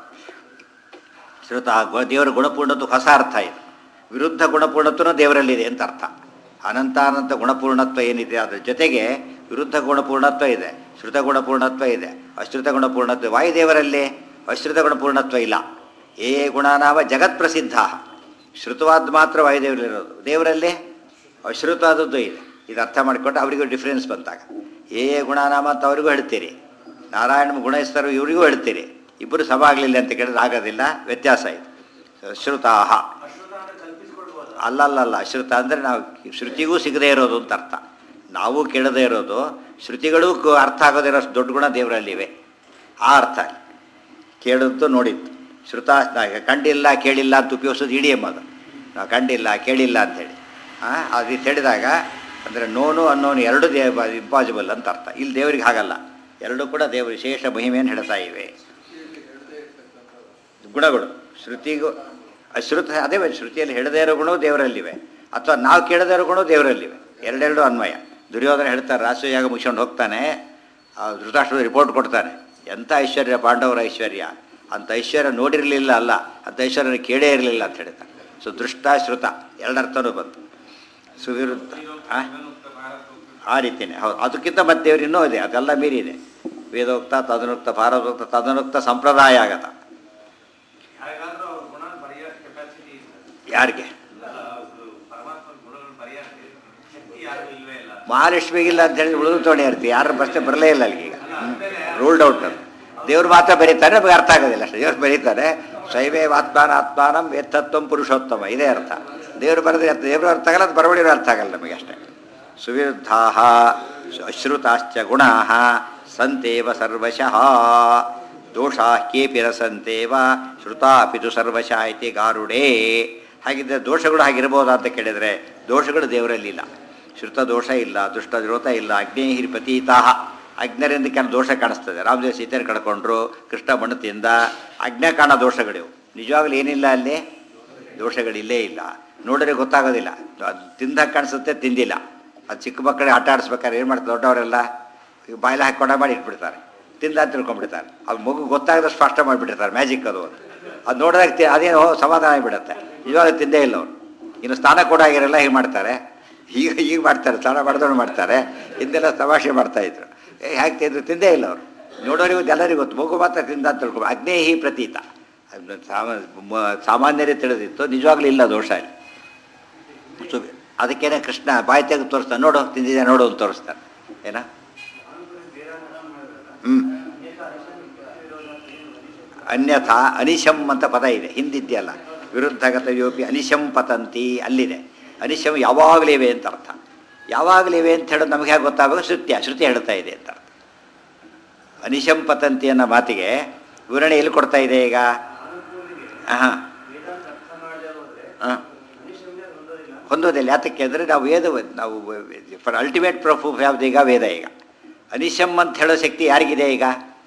ಶ್ರುತ ಗು- ದೇವರ ಗುಣಪೂರ್ಣತ್ವ ಹೊಸ ಅರ್ಥ ಇದು ವಿರುದ್ಧ ಗುಣಪೂರ್ಣತ್ವನೂ ದೇವರಲ್ಲಿದೆ ಅಂತ ಅರ್ಥ ಅನಂತ ಅನಂತ ಗುಣಪೂರ್ಣತ್ವ ಏನಿದೆ ಅದ್ರ ಜೊತೆಗೆ ವಿರುದ್ಧ ಗುಣಪೂರ್ಣತ್ವ ಇದೆ ಶ್ರುತ ಗುಣಪೂರ್ಣತ್ವ ಇದೆ ಅಶ್ರುತ ಗುಣಪೂರ್ಣತ್ವ ವಾಯುದೇವರಲ್ಲಿ ಅಶ್ರುತ ಗುಣಪೂರ್ಣತ್ವ ಇಲ್ಲ ಏ ಗುಣನಾಮ ಜಗತ್ ಪ್ರಸಿದ್ಧ ಶ್ರುತವಾದ ಮಾತ್ರ ವಾಯುದೇವರಲ್ಲಿರೋದು ದೇವರಲ್ಲಿ ಅಶ್ರುತವಾದದ್ದು ಇದೆ ಇದು ಅರ್ಥ ಮಾಡಿಕೊಂಡು ಅವರಿಗೂ ಡಿಫ್ರೆನ್ಸ್ ಬಂತಾಗ ಏ ಗುಣನಾಮ ಅಂತ ಅವರಿಗೂ ಹೇಳ್ತೀರಿ ನಾರಾಯಣ ಗುಣಸ್ಥರು ಇವರಿಗೂ ಹೇಳ್ತೀರಿ ಇಬ್ಬರು ಸಮ ಆಗಲಿಲ್ಲ ಅಂತ ಕೇಳಿದ್ರೆ ಆಗೋದಿಲ್ಲ ವ್ಯತ್ಯಾಸ ಇದೆ ಶ್ರುತಾಹ ಅಲ್ಲಲ್ಲಲ್ಲ ಶ್ರುತ ಅಂದರೆ ನಾವು ಶ್ರುತಿಗೂ ಸಿಗದೇ ಇರೋದು ಅಂತ ಅರ್ಥ ನಾವು ಕೇಳದೇ ಇರೋದು ಶ್ರುತಿಗಳು ಕ- ಅರ್ಥ ಆಗೋದೇ ಇರೋ ದೊಡ್ಡ ಗುಣ ದೇವರಲ್ಲಿವೆ ಆ ಅರ್ಥ ಕೇಳಿದ್ದು ನೋಡಿದ್ದು ಶ್ರುತ ನಾ- ಕಂಡಿಲ್ಲ ಕೇಳಿಲ್ಲ ಅಂತ ಉಪಯೋಗಿಸೋದು ಇಡೀ ಅದು ನಾವು ಕಂಡಿಲ್ಲ ಕೇಳಿಲ್ಲ ಅಂಥೇಳಿ ಹಾಂ ಅದು ಇದು ಹೇಳಿದಾಗ ಅಂದರೆ ನೋನು ಅನ್ನೋನು ಎರಡು ದೇ ಇಂಪಾಸಿಬಲ್ ಅಂತ ಅರ್ಥ ಇಲ್ಲಿ ದೇವರಿಗೆ ಹಾಗಲ್ಲ ಎರಡೂ ಕೂಡ ದೇವರ ವಿಶೇಷ ಮಹಿಮೆಯನ್ನು ಹೇಳ್ತಾ ಇವೆ ಗುಣಗಳು ಶ್ರುತಿಗೂ ಅಶ್ರುತ ಅದೇ ಬ- ಶ್ರುತಿಯಲ್ಲಿ ಹೇಳದೇ ಇರೋ ಗುಣವು ದೇವರಲ್ಲಿವೆ ಅಥವಾ ನಾವು ಕೇಳದೇ ಇರೋ ಗುಣವು ದೇವರಲ್ಲಿವೆ ಎರಡೆರಡು ಅನ್ವಯ ದುರ್ಯೋಧನ ಹೇಳ್ತಾರೆ ರಾಷ್ಟ್ರಯಾಗ ಮುಗಿಸ್ಕೊಂಡು ಹೋಗ್ತಾನೆ ಆ ಧೃತರಾಷ್ಟ್ರದ ರಿಪೋರ್ಟ್ ಕೊಡ್ತಾನೆ ಎಂಥ ಐಶ್ವರ್ಯ ಪಾಂಡವರ ಐಶ್ವರ್ಯ ಅಂಥ ಐಶ್ವರ್ಯ ನೋಡಿರಲಿಲ್ಲ ಅಲ್ಲ ಅಂಥ ಐಶ್ವರ್ಯನ ಕೇಳೇ ಇರಲಿಲ್ಲ ಅಂತ ಹೇಳ್ತಾನೆ ಸೊ ದೃಷ್ಟ ಶ್ರುತ ಎರಡರ್ಥನೂ ಬಂತು ಸುವಿರುದ್ಧ ಆ? ಆ ರೀತಿಯೇ ಹೌದು ಅದಕ್ಕಿಂತ ಮತ್ತೆ ದೇವ್ರು ಇನ್ನೂ ಇದೆ ಅದೆಲ್ಲ ಮೀರಿದೆ ವೇದೋಕ್ತ ತದನುಕ್ತ ಭಾರತೋಕ್ತ ತದನುಕ್ತ ಸಂಪ್ರದಾಯ ಆಗತ್ತ
ಯಾರಿಗಾದ್ರೂ ಅವ್ರ ಗುಣ ಬರೆಯೋಷ್ಟು ಕೆಪಾಸಿಟಿ ಇಲ್ಲ
ಯಾರಿಗೆ
ಪರಮಾತ್ಮ ಗುಣಗಳು ಬರೆಯೋಷ್ಟು ಶಕ್ತಿ ಯಾರಿಗೂ ಇಲ್ವೇ ಇಲ್ಲ
ಮಹಾಲಕ್ಷ್ಮಿಗಿಲ್ಲ ಅಂತ ಹೇಳಿ ಉಳಿದು ತೊಗೊಂಡು ಇರ್ತೀವಿ ಯಾರು ಪ್ರಶ್ನೆ ಬರಲೇ ಇಲ್ಲ ಅಲ್ಲಿಗೆ ಈಗ ರೂಲ್ಡ್ ಔಟ್ ಅದು ದೇವ್ರು ಮಾತ್ರ ಬರೀತಾರೆ ನಮಗೆ ಅರ್ಥ ಆಗೋದಿಲ್ಲ ಅಷ್ಟೇ ದೇವ್ರು ಬರೀತಾರೆ ಶೈವೇ ಆತ್ಮಾನ ಆತ್ಮಾನಂ ವೇತ್ತತ್ವಂ ಪುರುಷೋತ್ತಮ ಇದೇ ಅರ್ಥ ದೇವರು ಬರೆದ್ರೆ ಅರ್ಥ ದೇವರು ಅರ್ಥ ಆಗಲ್ಲ ಅದು ಬರವಣಿಗೆ ಅರ್ಥ ಆಗಲ್ಲ ನಮಗೆ ಅಷ್ಟೇ ಸುವಿರುದ್ಧಾ ಅಶ್ರುತಾಶ್ಚ ಗುಣಾ ಸಂತೇವ ಸರ್ವಶಃ ದೋಷಾ ಕೇಪಿ ರಸಂತೇವ ಶ್ರುತಾ ಪಿತು ಸರ್ವಶಃ ಇತಿ ಗಾರುಡೇ ಹಾಗಿದ್ದರೆ ದೋಷಗಳು ಹಾಗಿರ್ಬೋದಾ ಅಂತ ಕೇಳಿದರೆ ದೋಷಗಳು ದೇವರಲ್ಲಿಲ್ಲ ಶ್ರುತ ದೋಷ ಇಲ್ಲ ದುಷ್ಟ ದ್ರೋತ ಇಲ್ಲ ಅಗ್ನೇಹಿರಿ ಪತೀತಾಹ ಅಜ್ಞರಿಂದ ಕೆಲ ದೋಷ ಕಾಣಿಸ್ತದೆ ರಾಮದೇವ್ ಸೀತೆಯನ್ನು ಕಳ್ಕೊಂಡ್ರು ಕೃಷ್ಣ ಮಣ್ಣು ತಿಂದ ಅಜ್ಞ ಕಾಣೋ ದೋಷಗಳಿವು ನಿಜವಾಗ್ಲೂ ಏನಿಲ್ಲ ಅಲ್ಲಿ ದೋಷಗಳಿಲ್ಲೇ ಇಲ್ಲ ನೋಡಿದ್ರೆ ಗೊತ್ತಾಗೋದಿಲ್ಲ ಅದು ತಿಂದಾಗ ಕಾಣಿಸುತ್ತೆ ತಿಂದಿಲ್ಲ ಅದು ಚಿಕ್ಕ ಮಕ್ಕಳಿಗೆ ಆಟ ಆಡಿಸ್ಬೇಕಾದ್ರೆ ಏನು ಮಾಡ್ತಾರೆ ದೊಡ್ಡವರೆಲ್ಲ ಈಗ ಬಾಯಿಲೆ ಹಾಕ್ಕೊಂಡ ಮಾಡಿ ಇಟ್ಬಿಡ್ತಾರೆ ತಿಂದ ಅಂತ ತಿಳ್ಕೊಂಡ್ಬಿಡ್ತಾರೆ ಅದು ಮಗು ಗೊತ್ತಾಗದಷ್ಟು ಸ್ಪಷ್ಟ ಮಾಡಿಬಿಟ್ಟಿರ್ತಾರೆ ಮ್ಯಾಜಿಕ್ ಅದು ಅಂತ ಅದು ನೋಡಿದಾಗ ತಿ ಅದೇನೋ ಸಮಾಧಾನ ಆಗಿಬಿಡುತ್ತೆ ಇವಾಗ ತಿಂದೇ ಇಲ್ಲ ಅವರು ಇನ್ನು ಸ್ನಾನ ಕೂಡ ಆಗಿರಲ್ಲ ಹೀಗೆ ಮಾಡ್ತಾರೆ ಈಗ ಈಗ ಮಾಡ್ತಾರೆ ಸ್ನಾನ ಮಾಡಿದವನು ಮಾಡ್ತಾರೆ ಹಿಂದೆಲ್ಲ ತಮಾಷೆ ಮಾಡ್ತಾಯಿದ್ರು ಏ ಹೇಗೆ ತಿಂದ್ರು ತಿಂದೇ ಇಲ್ಲ ಅವರು ನೋಡೋರಿಗೂ ಎಲ್ಲರಿಗೂ ಗೊತ್ತು ಮಗು ಮಾತ್ರ ತಿಂದ ಅಂತ ತಿಳ್ಕೊ ಅಗ್ನೇಹಿ ಪ್ರತೀತ ಅದು ಸಾಮ- ಮ- ಸಾಮಾನ್ಯರೇ ತಿಳಿದಿತ್ತು ನಿಜವಾಗ್ಲೂ ಇಲ್ಲ ದೋಷ ಇಲ್ಲಿ ಸೊ ಅದಕ್ಕೇನೆ ಕೃಷ್ಣ ಬಾಯಿ ತೆಗೆದು ತೋರಿಸ್ತಾನೆ ನೋಡು ತಿಂದಿದೆ ನೋಡು ಅಂತ ತೋರಿಸ್ತಾನೆ ಏನ ಹ್ಞೂ ಅನ್ಯಥಾ ಅನಿಶಂ ಅಂತ ಪದ ಇದೆ ಹಿಂದಿದೆಯಲ್ಲ ವಿರುದ್ಧಗತಯೋಪಿ ಅನಿಶಂ ಪತಂತಿ ಅಲ್ಲಿದೆ ಅನಿಶಂ ಯಾವಾಗಲೂ ಇವೆ ಅಂತ ಅರ್ಥ ಯಾವಾಗಲೂ ಇವೆ ಅಂತ ಹೇಳೋದು ನಮಗೆ ಹೇಗೆ ಗೊತ್ತಾಗಬೇಕು ಶ್ರುತ್ಯ ಶ್ರುತಿ ಹೇಳ್ತಾ ಇದೆ ಅಂತ ಅರ್ಥ ಅನಿಶಂ ಪತಂತಿ ಅನ್ನೋ ಮಾತಿಗೆ ವಿವರಣೆ ಎಲ್ಲಿ ಕೊಡ್ತಾ ಇದೆ ಈಗ ಹಾಂ ಹಾಂ ಹೊಂದೋದಿಲ್ಲ ಯಾತಕ್ಕೆ ಅಂದರೆ ನಾವು ವೇದ ನಾವು ಫಾರ್ ಅಲ್ಟಿಮೇಟ್ ಪ್ರೂಫ್ ಯಾವ್ದು ಈಗ ವೇದ ಈಗ ಅನಿಶಂ ಅಂತ ಹೇಳೋ ಶಕ್ತಿ ಯಾರಿಗಿದೆ ಈಗ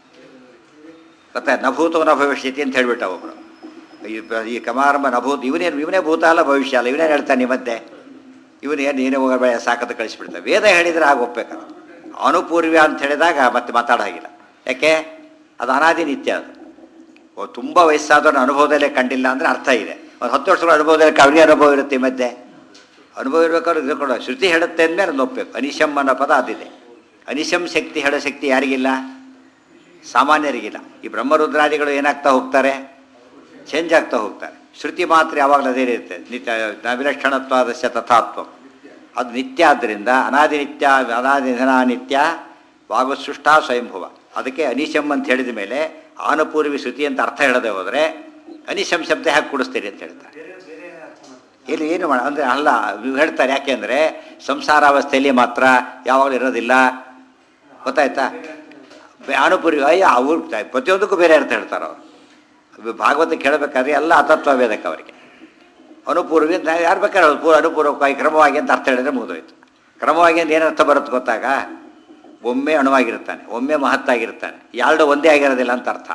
ಗೊತ್ತಾ ನಭೂತೋ ನ ಭವಿಷ್ಯತಿ ಅಂತ ಹೇಳ್ಬಿಟ್ಟ ಒಬ್ಬರು ಈ ಬ- ಈ ಕಮಾರಂಭ ನಭೂತ ಇವನೇನು ಇವನೇ ಭೂತ ಅಲ್ಲ ಭವಿಷ್ಯ ಅಲ್ಲ ಇವನೇನು ಹೇಳ್ತಾನೆ ಈ ಮಧ್ಯೆ ಇವನೇನು ನೀನೇ ಹೋಗಬೇಡ ಸಾಕತ್ತು ಕಳಿಸ್ಬಿಡ್ತಾನೆ ವೇದ ಹೇಳಿದರೆ ಆಗ ಒಪ್ಬೇಕಲ್ಲ ಅನುಪೂರ್ವ್ಯ ಅಂತ ಹೇಳಿದಾಗ ಮತ್ತೆ ಮಾತಾಡೋ ಹಾಗಿಲ್ಲ ಯಾಕೆ ಅದು ಅನಾದಿ ನಿತ್ಯ ಅದು ಓ ತುಂಬ ವಯಸ್ಸಾದವ್ರನ್ನ ಅನುಭವದಲ್ಲೇ ಕಂಡಿಲ್ಲ ಅಂದರೆ ಅರ್ಥ ಇದೆ ಒಂದು ಹತ್ತು ವರ್ಷಗಳ ಅನುಭವದಲ್ಲಿ ಅವನಿಗೆ ಅನುಭವ ಇರುತ್ತೆ ಈ ಮಧ್ಯೆ ಅನುಭವ ಇರ್ಬೇಕಾದ್ರೆ ಇದು ಕೊಡೋ ಶ್ರುತಿ ಹೇಳುತ್ತೆ ಅಂದಮೇಲೆ ಅದನ್ನ ಒಪ್ಪಬೇಕು ಅನಿಶಂ ಅನ್ನೋ ಪದ ಅದಿದೆ ಅನಿಶಂ ಶಕ್ತಿ ಹೇಳೋ ಶಕ್ತಿ ಯಾರಿಗಿಲ್ಲ ಸಾಮಾನ್ಯರಿಗಿಲ್ಲ ಈ ಬ್ರಹ್ಮರುದ್ರಾದಿಗಳು ಏನಾಗ್ತಾ ಹೋಗ್ತಾರೆ ಚೇಂಜ್ ಆಗ್ತಾ ಹೋಗ್ತಾರೆ ಶ್ರುತಿ ಮಾತ್ರ ಯಾವಾಗಲೂ ಅದೇ ಇರುತ್ತೆ ನಿತ್ಯ ವಿಲಕ್ಷಣತ್ವಾದಸ್ಯ ತಥಾತ್ವ ಅದು ನಿತ್ಯ ಆದ್ದರಿಂದ ಅನಾದಿ ನಿತ್ಯ ಅನಾದಿ ನಿತ್ಯ ವಾಗಸೃಷ್ಟ ಸ್ವಯಂಭುವ ಅದಕ್ಕೆ ಅನಿಶಂ ಅಂತ ಹೇಳಿದ ಮೇಲೆ ಆನಪೂರ್ವಿ ಶ್ರುತಿ ಅಂತ ಅರ್ಥ ಹೇಳದೆ ಹೋದರೆ ಅನಿಶಂ ಶಬ್ದ ಹಾಕಿ ಕೂಡಿಸ್ತೀರಿ ಅಂತ ಹೇಳ್ತಾರೆ ಇಲ್ಲಿ ಏನು ಮಾಡ ಅಂದರೆ ಅಲ್ಲ ನೀವು ಹೇಳ್ತಾರೆ ಯಾಕೆಂದರೆ ಸಂಸಾರಾವಸ್ಥೆಯಲ್ಲಿ ಮಾತ್ರ ಯಾವಾಗಲೂ ಇರೋದಿಲ್ಲ ಗೊತ್ತಾಯ್ತಾ ಬೆ- ಅನುಪೂರ್ವಿ ಅಯ್ಯ ಅವ್ರು ತ- ಪ್ರತಿಯೊಂದಕ್ಕೂ ಬೇರೆ ಅರ್ಥ ಹೇಳ್ತಾರೆ ಅವರು ಭಾಗವತ ಕೇಳಬೇಕಾದ್ರೆ ಎಲ್ಲ ಅತತ್ವ ವೇದಕ್ಕೆ ಅವರಿಗೆ ಅನುಪೂರ್ವಿ ಅಂತ ಯಾರು ಬೇಕಾದ್ರೆ ಅವ್ರು ಪೂರ್ವ ಅನುಪೂರ್ವಕವಾಗಿ ಕ್ರಮವಾಗಿ ಅಂತ ಅರ್ಥ ಹೇಳಿದ್ರೆ ಮುಗಿದೋಯ್ತು ಕ್ರಮವಾಗಿ ಅಂತ ಏನು ಅರ್ಥ ಬರುತ್ತೆ ಗೊತ್ತಾಗ ಒಮ್ಮೆ ಅಣುವಾಗಿರ್ತಾನೆ ಒಮ್ಮೆ ಮಹತ್ತಾಗಿರ್ತಾನೆ ಎರಡು ಒಂದೇ ಆಗಿರೋದಿಲ್ಲ ಅಂತ ಅರ್ಥ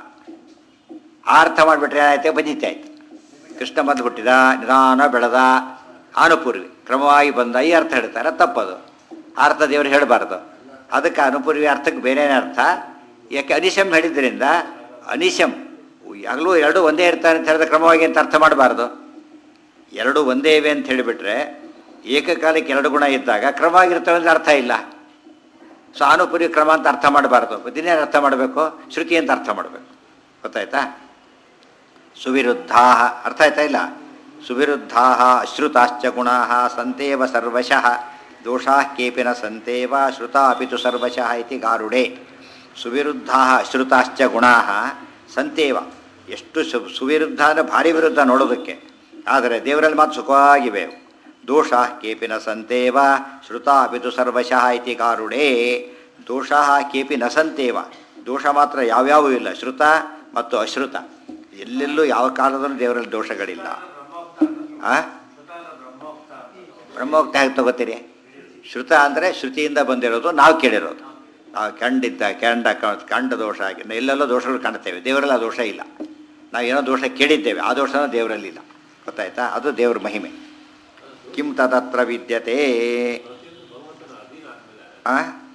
ಆ ಅರ್ಥ ಮಾಡಿಬಿಟ್ರೆ ಏನಾಯ್ತು ಬಂದಿತ್ತೆ ಆಯ್ತು ಕೃಷ್ಣ ಬಂದು ಹುಟ್ಟಿದ ನಿಧಾನ ಬೆಳೆದ ಅನುಪೂರ್ವಿ ಕ್ರಮವಾಗಿ ಬಂದ ಈ ಅರ್ಥ ಹೇಳ್ತಾರೆ ತಪ್ಪದು ಆ ಅರ್ಥ ದೇವರು ಹೇಳಬಾರ್ದು ಅದಕ್ಕೆ ಅನುಪೂರ್ವಿ ಅರ್ಥಕ್ಕೆ ಬೇರೆನೇ ಅರ್ಥ ಯಾಕೆ ಅನಿಶಂ ಹೇಳಿದ್ರಿಂದ ಅನಿಶಂ ಯಾಗಲೂ ಎರಡು ಒಂದೇ ಇರ್ತಾನೆ ಅಂತ ಹೇಳಿದ ಕ್ರಮವಾಗಿ ಅಂತ ಅರ್ಥ ಮಾಡಬಾರ್ದು ಎರಡು ಒಂದೇ ಇವೆ ಅಂತ ಹೇಳಿಬಿಟ್ರೆ ಏಕಕಾಲಕ್ಕೆ ಎರಡು ಗುಣ ಇದ್ದಾಗ ಕ್ರಮವಾಗಿರ್ತವೆ ಅಂತ ಅರ್ಥ ಇಲ್ಲ ಸೊ ಅನುಪೂರ್ವಿ ಕ್ರಮ ಅಂತ ಅರ್ಥ ಮಾಡಬಾರ್ದು ದಿನೇನು ಅರ್ಥ ಮಾಡಬೇಕು ಶ್ರುತಿ ಅಂತ ಅರ್ಥ ಮಾಡಬೇಕು ಗೊತ್ತಾಯ್ತಾ ಸುವಿರುದ್ಧಾ ಅರ್ಥ ಆಯ್ತಾ ಇಲ್ಲ ಸುವಿರುದ್ಧಾ ಅಶ್ರುತಾಶ್ಚ ಗುಣಾ ಸಂತೇವ ಸರ್ವಶಃ ದೋಷಾ ಕೇಪಿ ನ ಸಂತೇವ ಶ್ರುತ ಅಪಿತು ಸರ್ವಶಃ ಇತಿ ಗಾರುಡೆ ಸುವಿರುದ್ಧಾ ಅಶ್ರುತಾಶ್ಚ ಗುಣಾ ಸಂತೇವ ಎಷ್ಟು ಸು ಸುವಿರುದ್ಧ ಅಂದರೆ ಭಾರಿ ವಿರುದ್ಧ ನೋಡೋದಕ್ಕೆ ಆದರೆ ದೇವರಲ್ಲಿ ಮಾತ್ರ ಸುಖವಾಗಿವೆ ಅವು. ದೋಷ ಕೇಪಿ ನ ಸಂತೇವ ಶ್ರುತ ಅಪಿತು ಸರ್ವಶಃ ಇತಿ ಗಾರುಡೆ ದೋಷ ಕೇಪಿ ನ ಸಂತೇವ ದೋಷ ಮಾತ್ರ ಯಾವ್ಯಾವೂ ಇಲ್ಲ ಶ್ರುತ ಮತ್ತು ಅಶ್ರುತ ಎಲ್ಲೆಲ್ಲೂ ಯಾವ ಕಾಲದಲ್ಲೂ ದೇವರಲ್ಲಿ ದೋಷಗಳಿಲ್ಲ ಆ ಬ್ರಹ್ಮೋಕ್ತ ಹೇಗೆ ತಗೋತೀರಿ ಶ್ರುತ ಅಂದರೆ ಶ್ರುತಿಯಿಂದ ಬಂದಿರೋದು ನಾವು ಕೇಳಿರೋದು ನಾವು ಕಂಡಿದ್ದ ಕೆಂಡ ಕ- ಕಂಡ ದೋಷ ಆಗಿ ಎಲ್ಲೆಲ್ಲೋ ದೋಷಗಳು ಕಾಣ್ತೇವೆ ದೇವರಲ್ಲಿ ಆ ದೋಷ ಇಲ್ಲ ನಾವು ಏನೋ ದೋಷ ಕೇಳಿದ್ದೇವೆ ಆ ದೋಷನೂ ದೇವರಲ್ಲಿಲ್ಲ ಗೊತ್ತಾಯ್ತಾ ಅದು ದೇವ್ರ ಮಹಿಮೆ ಕಿಂ ತದತ್ರ ವಿದ್ಯತೆ ಆ?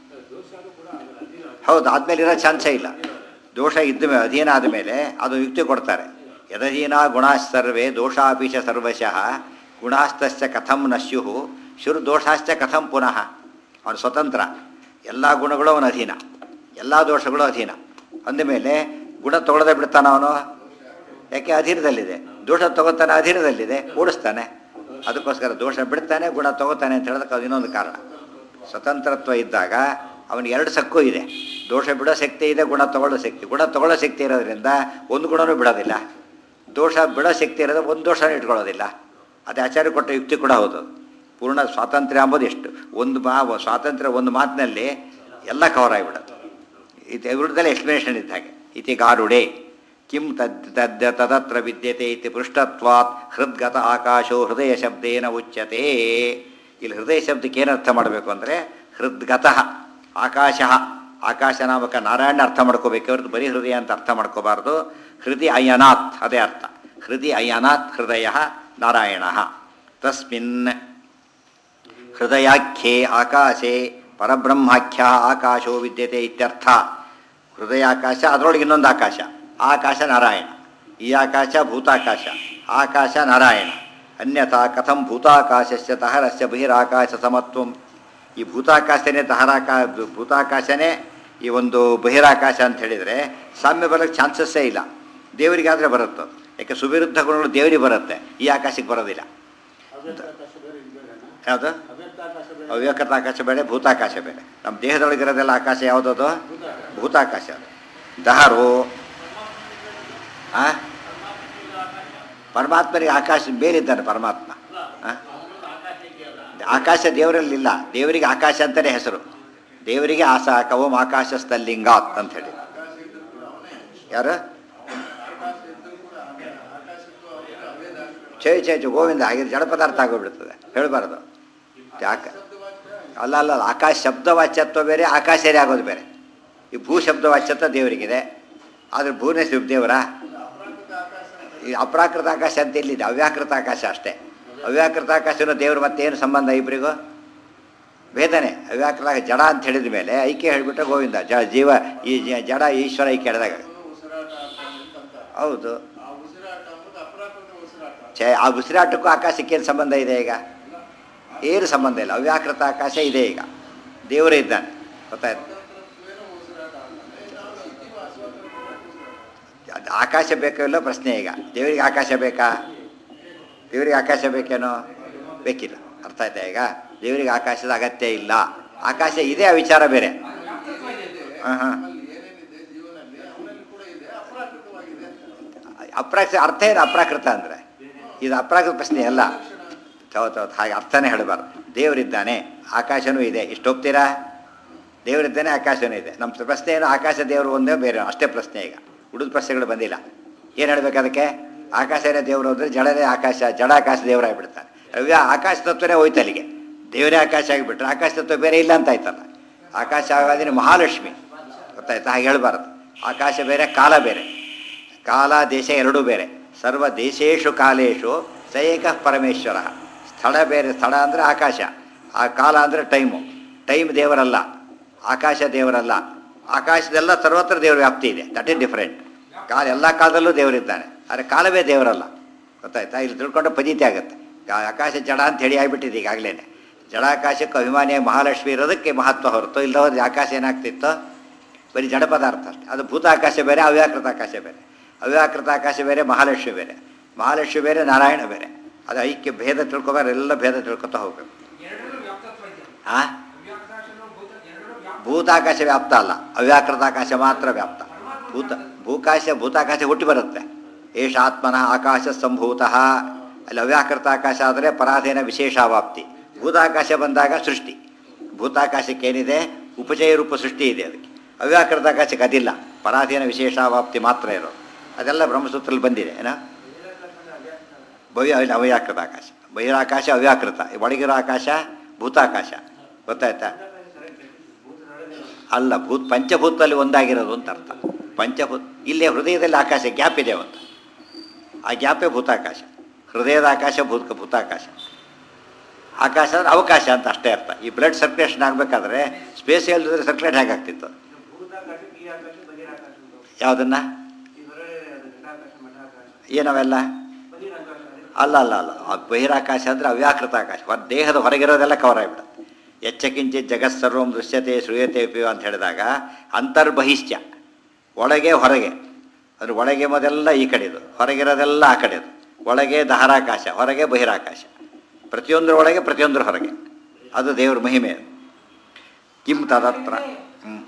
ಹೌದು ಆದ್ಮೇಲೆ ಇರೋ ಚಾನ್ಸೇ ಇಲ್ಲ ದೋಷ ಇದ್ದ ಮೇಲೆ ಅಧೀನ ಆದಮೇಲೆ ಅದು ಯುಕ್ತಿ ಕೊಡ್ತಾರೆ ಯದಧೀನ ಗುಣಾಶ್ ಸರ್ವೇ ದೋಷಾಪೀಶ ಸರ್ವಶಃ ಗುಣಾಸ್ತಶ್ಚ ಕಥಂ ನಶ್ಯು ಶುರು ದೋಷಾಶ್ಚ ಕಥಂ ಪುನಃ ಅವನು ಸ್ವತಂತ್ರ ಎಲ್ಲ ಗುಣಗಳು ಅವನ ಅಧೀನ ಎಲ್ಲ ದೋಷಗಳು ಅಧೀನ ಅಂದಮೇಲೆ ಗುಣ ತೊಗೊಳದೆ ಬಿಡ್ತಾನ ಅವನು ಯಾಕೆ ಅಧೀನದಲ್ಲಿದೆ ದೋಷ ತಗೋತಾನೆ ಅಧೀನದಲ್ಲಿದೆ ಓಡಿಸ್ತಾನೆ ಅದಕ್ಕೋಸ್ಕರ ದೋಷ ಬಿಡ್ತಾನೆ ಗುಣ ತಗೋತಾನೆ ಅಂತ ಹೇಳೋದಕ್ಕೆ ಅದು ಇನ್ನೊಂದು ಕಾರಣ ಸ್ವತಂತ್ರತ್ವ ಇದ್ದಾಗ ಅವನಿಗೆ ಎರಡು ಸಕ್ಕು ಇದೆ ದೋಷ ಬಿಡೋ ಶಕ್ತಿ ಇದೆ ಗುಣ ತಗೊಳ್ಳೋ ಶಕ್ತಿ ಗುಣ ತಗೊಳ್ಳೋ ಶಕ್ತಿ ಇರೋದ್ರಿಂದ ಒಂದು ಗುಣನೂ ಬಿಡೋದಿಲ್ಲ ದೋಷ ಬಿಡೋ ಶಕ್ತಿ ಇರೋದು ಒಂದು ದೋಷನೂ ಇಟ್ಕೊಳ್ಳೋದಿಲ್ಲ ಅದು ಆಚಾರ್ಯ ಕೊಟ್ಟ ಯುಕ್ತಿ ಕೂಡ ಹೌದು ಪೂರ್ಣ ಸ್ವಾತಂತ್ರ್ಯ ಅಂಬೋದು ಎಷ್ಟು ಒಂದು ಮಾ ಸ್ವಾತಂತ್ರ್ಯ ಒಂದು ಮಾತಿನಲ್ಲಿ ಎಲ್ಲ ಕವರ್ ಆಗಿಬಿಡೋದು ಇದು ವಿರುದ್ಧದಲ್ಲಿ ಎಕ್ಸ್ಪ್ಲನೇಷನ್ ಇದ್ದ ಹಾಗೆ ಇತಿ ಗಾರುಡೆ ಕಿಂ ತದ್ ತದ್ ತದತ್ರ ವಿದ್ಯತೆ ಇತಿ ಪೃಷ್ಟತ್ವಾತ್ ಹೃದ್ಗತ ಆಕಾಶೋ ಹೃದಯ ಶಬ್ದೇನ ಉಚ್ಯತೆ ಇಲ್ಲಿ ಹೃದಯ ಶಬ್ದಕ್ಕೆ ಏನು ಅರ್ಥ ಮಾಡಬೇಕು ಅಂದರೆ ಹೃದ್ಗತಃ ಆಕಾಶ ಆಕಾಶ ನಾಮಕ ನಾರಾಯಣ ಅರ್ಥ ಮಾಡ್ಕೋಬೇಕು ಹೊರತು ಬರೀ ಹೃದಯ ಅಂತ ಅರ್ಥ ಮಾಡ್ಕೋಬಾರ್ದು ಹೃದಯ ಅಯನಾತ್ ಅದೇ ಅರ್ಥ ಹೃದಯ ಅಯನಾತ್ ಹೃದಯ ನಾರಾಯಣ ತಸ್ಮಿನ್ ಹೃದಯಾಖ್ಯೆ ಆಕಾಶೆ ಪರಬ್ರಹ್ಮಾಖ್ಯ ಆಕಾಶೋ ವಿದ್ಯತೆ ಇತ್ಯರ್ಥ ಹೃದಯಾಕಾಶ ಅದರೊಳಗೆ ಇನ್ನೊಂದು ಆಕಾಶ ಆ ಆಕಾಶ ನಾರಾಯಣ ಈ ಆಕಾಶ ಭೂತಾಕಾಶ ಆಕಾಶ ನಾರಾಯಣ ಅನ್ಯಥಾ ಕಥಂ ಭೂತಾಕಾಶಸ್ಯ ತಹರಸ್ಯ ಬಹಿರಾಕಾಶ ಸಮತ್ವಂ ಈ ಭೂತಾಕಾಶನೇ ತಹರಾಕಾ ಭೂತಾಕಾಶನೇ ಈ ಒಂದು ಬಹಿರಾಕಾಶ ಅಂತ ಹೇಳಿದರೆ ಸಾಮ್ಯ ಬರೋಕ್ಕೆ ಚಾನ್ಸಸ್ಸೇ ಇಲ್ಲ ದೇವರಿಗಾದರೆ ಬರುತ್ತೆ ಯಾಕೆ ಸುವಿರುದ್ಧ ಗುಣಗಳು ದೇವರಿಗೆ ಬರುತ್ತೆ ಈ ಆಕಾಶಕ್ಕೆ ಬರೋದಿಲ್ಲ ಯಾವುದು ಅವ್ಯಕ್ತ ಆಕಾಶ ಬೇರೆ ಭೂತಾಕಾಶ ಬೇರೆ ನಮ್ಮ ದೇಹದೊಳಗಿರೋದೆಲ್ಲ ಆಕಾಶ ಯಾವುದದು ಭೂತಾಕಾಶ ಅದು ದಹರು ಆ ಪರಮಾತ್ಮನಿಗೆ ಆಕಾಶ ಮೇಲಿದ್ದಾನೆ ಪರಮಾತ್ಮ ಆ? ಆಕಾಶ ದೇವರಲ್ಲಿಲ್ಲ ದೇವರಿಗೆ ಆಕಾಶ ಅಂತಲೇ ಹೆಸರು ದೇವರಿಗೆ ಆಸ ಕವಂ ಆಕಾಶ ಸ್ಥಲ್ಲಿಂಗಾತ್ ಅಂತ ಹೇಳಿ ಯಾರು ಛೇ ಛೇ ಛೇ ಗೋವಿಂದ ಹಾಗೆ ಜಡ ಪದಾರ್ಥ ಆಗೋಗ್ಬಿಡ್ತದೆ ಹೇಳಬಾರ್ದು ಯಾಕೆ ಅಲ್ಲ ಅಲ್ಲ ಅಲ್ಲ, ಆಕಾಶ ಶಬ್ದವಾಚ್ಯತ್ವ ಬೇರೆ ಆಕಾಶರೇ ಆಗೋದು ಬೇರೆ ಈ ಭೂ ಶಬ್ದವಾಚ್ಯತ್ವ ದೇವರಿಗಿದೆ ಆದರೆ ಭೂನೇ ಶಿವ ದೇವರ ಈ ಅಪ್ರಾಕೃತ ಆಕಾಶ ಅಂತ ಎಲ್ಲಿದೆ ಅವ್ಯಾಕೃತ ಆಕಾಶ ಅಷ್ಟೇ ಅವ್ಯಾಕೃತ ಆಕಾಶನೂ ದೇವರು ಮತ್ತೇನು ಸಂಬಂಧ ಇಬ್ಬರಿಗೂ ಭೇದನೆ ಅವ್ಯಾಕೃತ ಆಕಾಶ ಜಡ ಅಂತ ಹೇಳಿದ ಮೇಲೆ ಐಕ್ಯ ಹೇಳಿಬಿಟ್ರೆ ಗೋವಿಂದ ಜ ಜೀವ ಈ ಜ- ಜಡ ಈಶ್ವರ ಐಕ್ಯ ಹೇಳಿದಾಗ ಹೌದು ಛೇ ಆ ಉಸಿರಾಟಕ್ಕೂ ಆಕಾಶಕ್ಕೆ ಏನು ಸಂಬಂಧ ಇದೆ ಈಗ ಏನು ಸಂಬಂಧ ಇಲ್ಲ ಅವ್ಯಾಕೃತ ಆಕಾಶ ಇದೆ ಈಗ ದೇವರೇ ಇದ್ದಾನೆ ಗೊತ್ತಾಯ್ತು ಅದು ಆಕಾಶ ಬೇಕೋ ಇಲ್ಲೋ ಪ್ರಶ್ನೆ ಈಗ ದೇವರಿಗೆ ಆಕಾಶ ಬೇಕಾ ದೇವರಿಗೆ ಆಕಾಶ ಬೇಕೇನೋ ಬೇಕಿಲ್ಲ ಅರ್ಥ ಆಯ್ತಾ ಈಗ ದೇವರಿಗೆ ಆಕಾಶದ ಅಗತ್ಯ ಇಲ್ಲ ಆಕಾಶ ಇದೆ ಆ ವಿಚಾರ ಬೇರೆ ಹಾಂ ಹಾಂ ಅಪ್ರಾಕೃತ ಅರ್ಥ ಏನು ಅಪ್ರಾಕೃತ ಅಂದರೆ ಇದು ಅಪ್ರಾಕೃತ ಪ್ರಶ್ನೆ ಅಲ್ಲ ಹೌದು ಹೌದು ಹಾಗೆ ಅರ್ಥನೇ ಹೇಳಬಾರ್ದು ದೇವರಿದ್ದಾನೆ ಆಕಾಶನೂ ಇದೆ ಇಷ್ಟು ಹೋಗ್ತೀರಾ ದೇವರಿದ್ದಾನೆ ಆಕಾಶನೂ ಇದೆ ನಮ್ಮ ಪ್ರಶ್ನೆ ಏನು ಆಕಾಶ ದೇವರು ಒಂದೇ ಬೇರೆ ಅಷ್ಟೇ ಪ್ರಶ್ನೆ ಈಗ ಉಳಿದ ಪ್ರಶ್ನೆಗಳು ಬಂದಿಲ್ಲ ಏನು ಹೇಳ್ಬೇಕು ಅದಕ್ಕೆ ಆಕಾಶನೇ ದೇವರು ಅಂದರೆ ಜಡನೇ ಆಕಾಶ ಜಡ ಆಕಾಶ ದೇವರಾಗಿಬಿಡ್ತಾನೆ ಅವ್ಯ ಆಕಾಶ ತತ್ವನೇ ಹೋಯ್ತು ಅಲ್ಲಿಗೆ ದೇವರೇ ಆಕಾಶ ಆಗಿಬಿಟ್ರೆ ಆಕಾಶ ತತ್ವ ಬೇರೆ ಇಲ್ಲ ಅಂತ ಆಯ್ತಲ್ಲ ಆಕಾಶ ಆಗೋದ್ರೆ ಮಹಾಲಕ್ಷ್ಮಿ ಗೊತ್ತಾಯ್ತಾ ಹಾಗೆ ಹೇಳ್ಬಾರ್ದು ಆಕಾಶ ಬೇರೆ ಕಾಲ ಬೇರೆ ಕಾಲ ದೇಶ ಎರಡೂ ಬೇರೆ ಸರ್ವ ದೇಶೇಶು ಕಾಲೇಶು ಸ ಏಕ ಪರಮೇಶ್ವರ ಸ್ಥಳ ಬೇರೆ ಸ್ಥಳ ಅಂದರೆ ಆಕಾಶ ಆ ಕಾಲ ಅಂದರೆ ಟೈಮು ಟೈಮ್ ದೇವರಲ್ಲ ಆಕಾಶ ದೇವರಲ್ಲ ಆಕಾಶದೆಲ್ಲ ಸರ್ವತ್ರ ದೇವರ ವ್ಯಾಪ್ತಿ ಇದೆ ದಟ್ ಇಸ್ ಡಿಫರೆಂಟ್ ಕಾಲ ಎಲ್ಲ ಕಾಲದಲ್ಲೂ ದೇವರಿದ್ದಾನೆ ಆದರೆ ಕಾಲವೇ ದೇವರಲ್ಲ ಗೊತ್ತಾಯ್ತಾ ಇಲ್ಲಿ ತಿಳ್ಕೊಂಡ್ರೆ ಪದೀತಿ ಆಗುತ್ತೆ ಆ ಆಕಾಶ ಜಡ ಅಂತ ಹೇಳಿ ಆಗಿಬಿಟ್ಟಿದೆ ಈಗಾಗಲೇ ಜಡಾಕಾಶಕ್ಕೆ ಅಭಿಮಾನಿಯಾಗಿ ಮಹಾಲಕ್ಷ್ಮಿ ಇರೋದಕ್ಕೆ ಮಹತ್ವ ಹೊರತು ಇಲ್ಲದವ್ರಿಗೆ ಆಕಾಶ ಏನಾಗ್ತಿತ್ತು ಬರೀ ಜಡ ಪದಾರ್ಥ ಅಷ್ಟೇ ಅದು ಭೂತಾಕಾಶ ಬೇರೆ ಅವ್ಯಾಕೃತ ಆಕಾಶ ಬೇರೆ ಅವ್ಯಾಕೃತ ಆಕಾಶ ಬೇರೆ ಮಹಾಲಕ್ಷ್ಮಿ ಬೇರೆ ಮಹಾಲಕ್ಷ್ಮಿ ಬೇರೆ ನಾರಾಯಣ ಬೇರೆ ಅದು ಐಕ್ಯ ಭೇದ ತಿಳ್ಕೊಬಾರ ಎಲ್ಲ ಭೇದ ತಿಳ್ಕೊತಾ ಹೋಗ್ಬೇಕು
ಎರಡರಲ್ಲೂ ವ್ಯಾಪ್ತತ್ವ ಇದೆ
ಆ
ಅವ್ಯಾಕೃತಾಕಾಶನೂ ಭೂತ ಎರಡರಲ್ಲೂ ವ್ಯಾಪ್ತ
ಭೂತಾಕಾಶ ವ್ಯಾಪ್ತ ಅಲ್ಲ ಅವ್ಯಾಕೃತ ಆಕಾಶ ಮಾತ್ರ ವ್ಯಾಪ್ತ ಭೂತ ಭೂಕಾಶ ಭೂತಾಕಾಶ ಹುಟ್ಟಿ ಬರುತ್ತೆ ಏಷ ಆತ್ಮನ ಆಕಾಶ ಸಂಭೂತಃ ಅಲ್ಲಿ ಅವ್ಯಾಕೃತ ಆಕಾಶ ಆದರೆ ಪರಾಧೀನ ವಿಶೇಷಾವಾಪ್ತಿ ಭೂತಾಕಾಶ ಬಂದಾಗ ಸೃಷ್ಟಿ ಭೂತಾಕಾಶಕ್ಕೇನಿದೆ ಉಪಚಯ ರೂಪ ಸೃಷ್ಟಿ ಇದೆ ಅದಕ್ಕೆ ಅವ್ಯಾಕೃತ ಆಕಾಶಕ್ಕೆ ಅದಿಲ್ಲ ಪರಾಧೀನ ವಿಶೇಷಾವಾಪ್ತಿ ಮಾತ್ರ ಇರೋದು ಅದೆಲ್ಲ ಬ್ರಹ್ಮಸೂತ್ರದಲ್ಲಿ ಬಂದಿದೆ ಏನ ಭವ್ಯ ಇಲ್ಲ ಅವ್ಯಾಕೃತ ಆಕಾಶ ಬಹಿರಾಕಾಶ ಅವ್ಯಾಕೃತ ಈ ಒಳಗಿರೋ ಆಕಾಶ ಭೂತಾಕಾಶ ಗೊತ್ತಾಯ್ತಾ ಅಲ್ಲ ಭೂತ್ ಪಂಚಭೂತದಲ್ಲಿ ಒಂದಾಗಿರೋದು ಅಂತ ಅರ್ಥ ಪಂಚಭೂತ ಇಲ್ಲೇ ಹೃದಯದಲ್ಲಿ ಆಕಾಶ ಗ್ಯಾಪ್ ಇದೆ ಒಂದು ಆ ಗ್ಯಾಪೇ ಭೂತಾಕಾಶ ಹೃದಯದ ಆಕಾಶ ಭೂತ ಭೂತಾಕಾಶ ಆಕಾಶ ಅಂದ್ರೆ ಅವಕಾಶ ಅಂತ ಅಷ್ಟೇ ಅರ್ಥ ಈ ಬ್ಲಡ್ ಸರ್ಕ್ಯುಲೇಷನ್ ಆಗಬೇಕಾದ್ರೆ ಸ್ಪೇಸ್ ಇಲ್ಲದ್ರೆ ಸರ್ಕ್ಯುಲೇಟ್ ಹೇಗಾಗ್ತಿತ್ತು
ಭೂತಾಕಾಶಕ್ಕೆ ಈ ಆಕಾಶ ಬಹಿರಾಕಾಶ ಅಂತ.
ಯಾವುದನ್ನ
ಈ ಹೊರಗಡೆ ಅದು ಘಟಾಕಾಶ ಮಠಾಕಾಶ
ಏನವೆಲ್ಲ
ಬಹಿರಾಕಾಶ ಅದೇ.
ಅಲ್ಲ ಅಲ್ಲ ಅಲ್ಲ ಆ ಬಹಿರಾಕಾಶ ಅಂದರೆ ಅವ್ಯಾಕೃತ ಆಕಾಶ ಹೊರ ದೇಹದ ಹೊರಗಿರೋದೆಲ್ಲ ಕವರ್ ಆಗಿಬಿಡುತ್ತೆ ಎಚ್ಚಕಿಂಚಿತ್ ಜಗತ್ ಸರ್ವಂ ದೃಶ್ಯತೆ ಶ್ರೂಯತೆ ಪಿಯು ಅಂತ ಹೇಳಿದಾಗ ಅಂತರ್ಬಹಿಶ್ಚ ಒಳಗೆ ಹೊರಗೆ ಅದ್ರ ಒಳಗೆ ಮೊದೆಲ್ಲ ಈ ಕಡೆದು ಹೊರಗಿರೋದೆಲ್ಲ ಆ ಕಡೆದು ಒಳಗೆ ದಹರಾಕಾಶ ಹೊರಗೆ ಬಹಿರಾಕಾಶ ಪ್ರತಿಯೊಂದರ ಒಳಗೆ ಪ್ರತಿಯೊಂದರ ಹೊರಗೆ ಅದು ದೇವ್ರ ಮಹಿಮೆ ಅದು. ಕಿಂ ತದತ್ರ ಹ್ಞೂ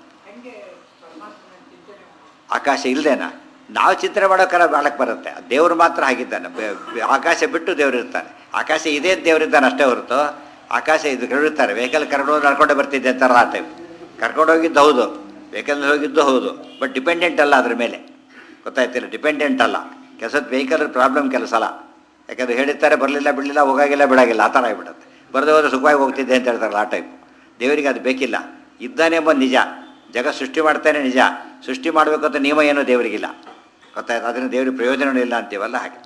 ಆಕಾಶ ಇಲ್ಲದೇನಾ ನಾವು ಚಿಂತನೆ ಮಾಡೋಕ್ಕಾರ ಬಾಳಕ್ಕೆ ಬರುತ್ತೆ ದೇವರು ಮಾತ್ರ ಹಾಗಿದ್ದಾನೆ ಬೆ- ಬೆ- ಆಕಾಶ ಬಿಟ್ಟು ದೇವರು ಇರ್ತಾನೆ ಆಕಾಶ ಇದೇ ದೇವರಿದ್ದಾನೆ ಅಷ್ಟೇ ಹೊರತು ಆಕಾಶ ಇದು ಇರ್ತಾರೆ ವೆಹಿಕಲ್ ಕರ್ಕೊಂಡು ನಡ್ಕೊಂಡೆ ಬರ್ತಿದ್ದೆ ಅಂತಾರ ಆ ಟೈಮ್ ಕರ್ಕೊಂಡು ಹೋಗಿದ್ದು ಹೌದು ವೆಹಿಕಲ್ ಹೋಗಿದ್ದು ಹೌದು ಬಟ್ ಡಿಪೆಂಡೆಂಟ್ ಅಲ್ಲ ಅದ್ರ ಮೇಲೆ ಗೊತ್ತಾಯ್ತಿಲ್ಲ ಡಿಪೆಂಡೆಂಟ್ ಅಲ್ಲ ಕೆಲಸದ ವೆಹಿಕಲ್ ಪ್ರಾಬ್ಲಮ್ ಕೆಲಸ ಅಲ್ಲ ಯಾಕಂದ್ರೆ ಹೇಳಿರ್ತಾರೆ ಬರಲಿಲ್ಲ ಬಿಡಲಿಲ್ಲ ಹೋಗಾಗಿಲ್ಲ ಬಿಡಾಗಿಲ್ಲ ಆ ಥರ ಆಗಿಬಿಡುತ್ತೆ ಬರದೇ ಹೋದ್ರೆ ಸುಖವಾಗಿ ಹೋಗ್ತಿದ್ದೆ ಅಂತ ಹೇಳ್ತಾರಲ್ಲ ಆ ಟೈಪ್ ದೇವರಿಗೆ ಅದು ಬೇಕಿಲ್ಲ ಇದ್ದಾನೆ ಎಂಬ ನಿಜ ಜಗ ಸೃಷ್ಟಿ ಮಾಡ್ತಾನೆ ನಿಜ ಸೃಷ್ಟಿ ಮಾಡಬೇಕು ಅಂತ ನಿಯಮ ಏನೂ ದೇವರಿಗಿಲ್ಲ ಗೊತ್ತಾಯ್ತು ಅದರಿಂದ ದೇವ್ರಿಗೆ ಪ್ರಯೋಜನವೂ ಇಲ್ಲ ಅಂತೀವಲ್ಲ ಹಾಗೆ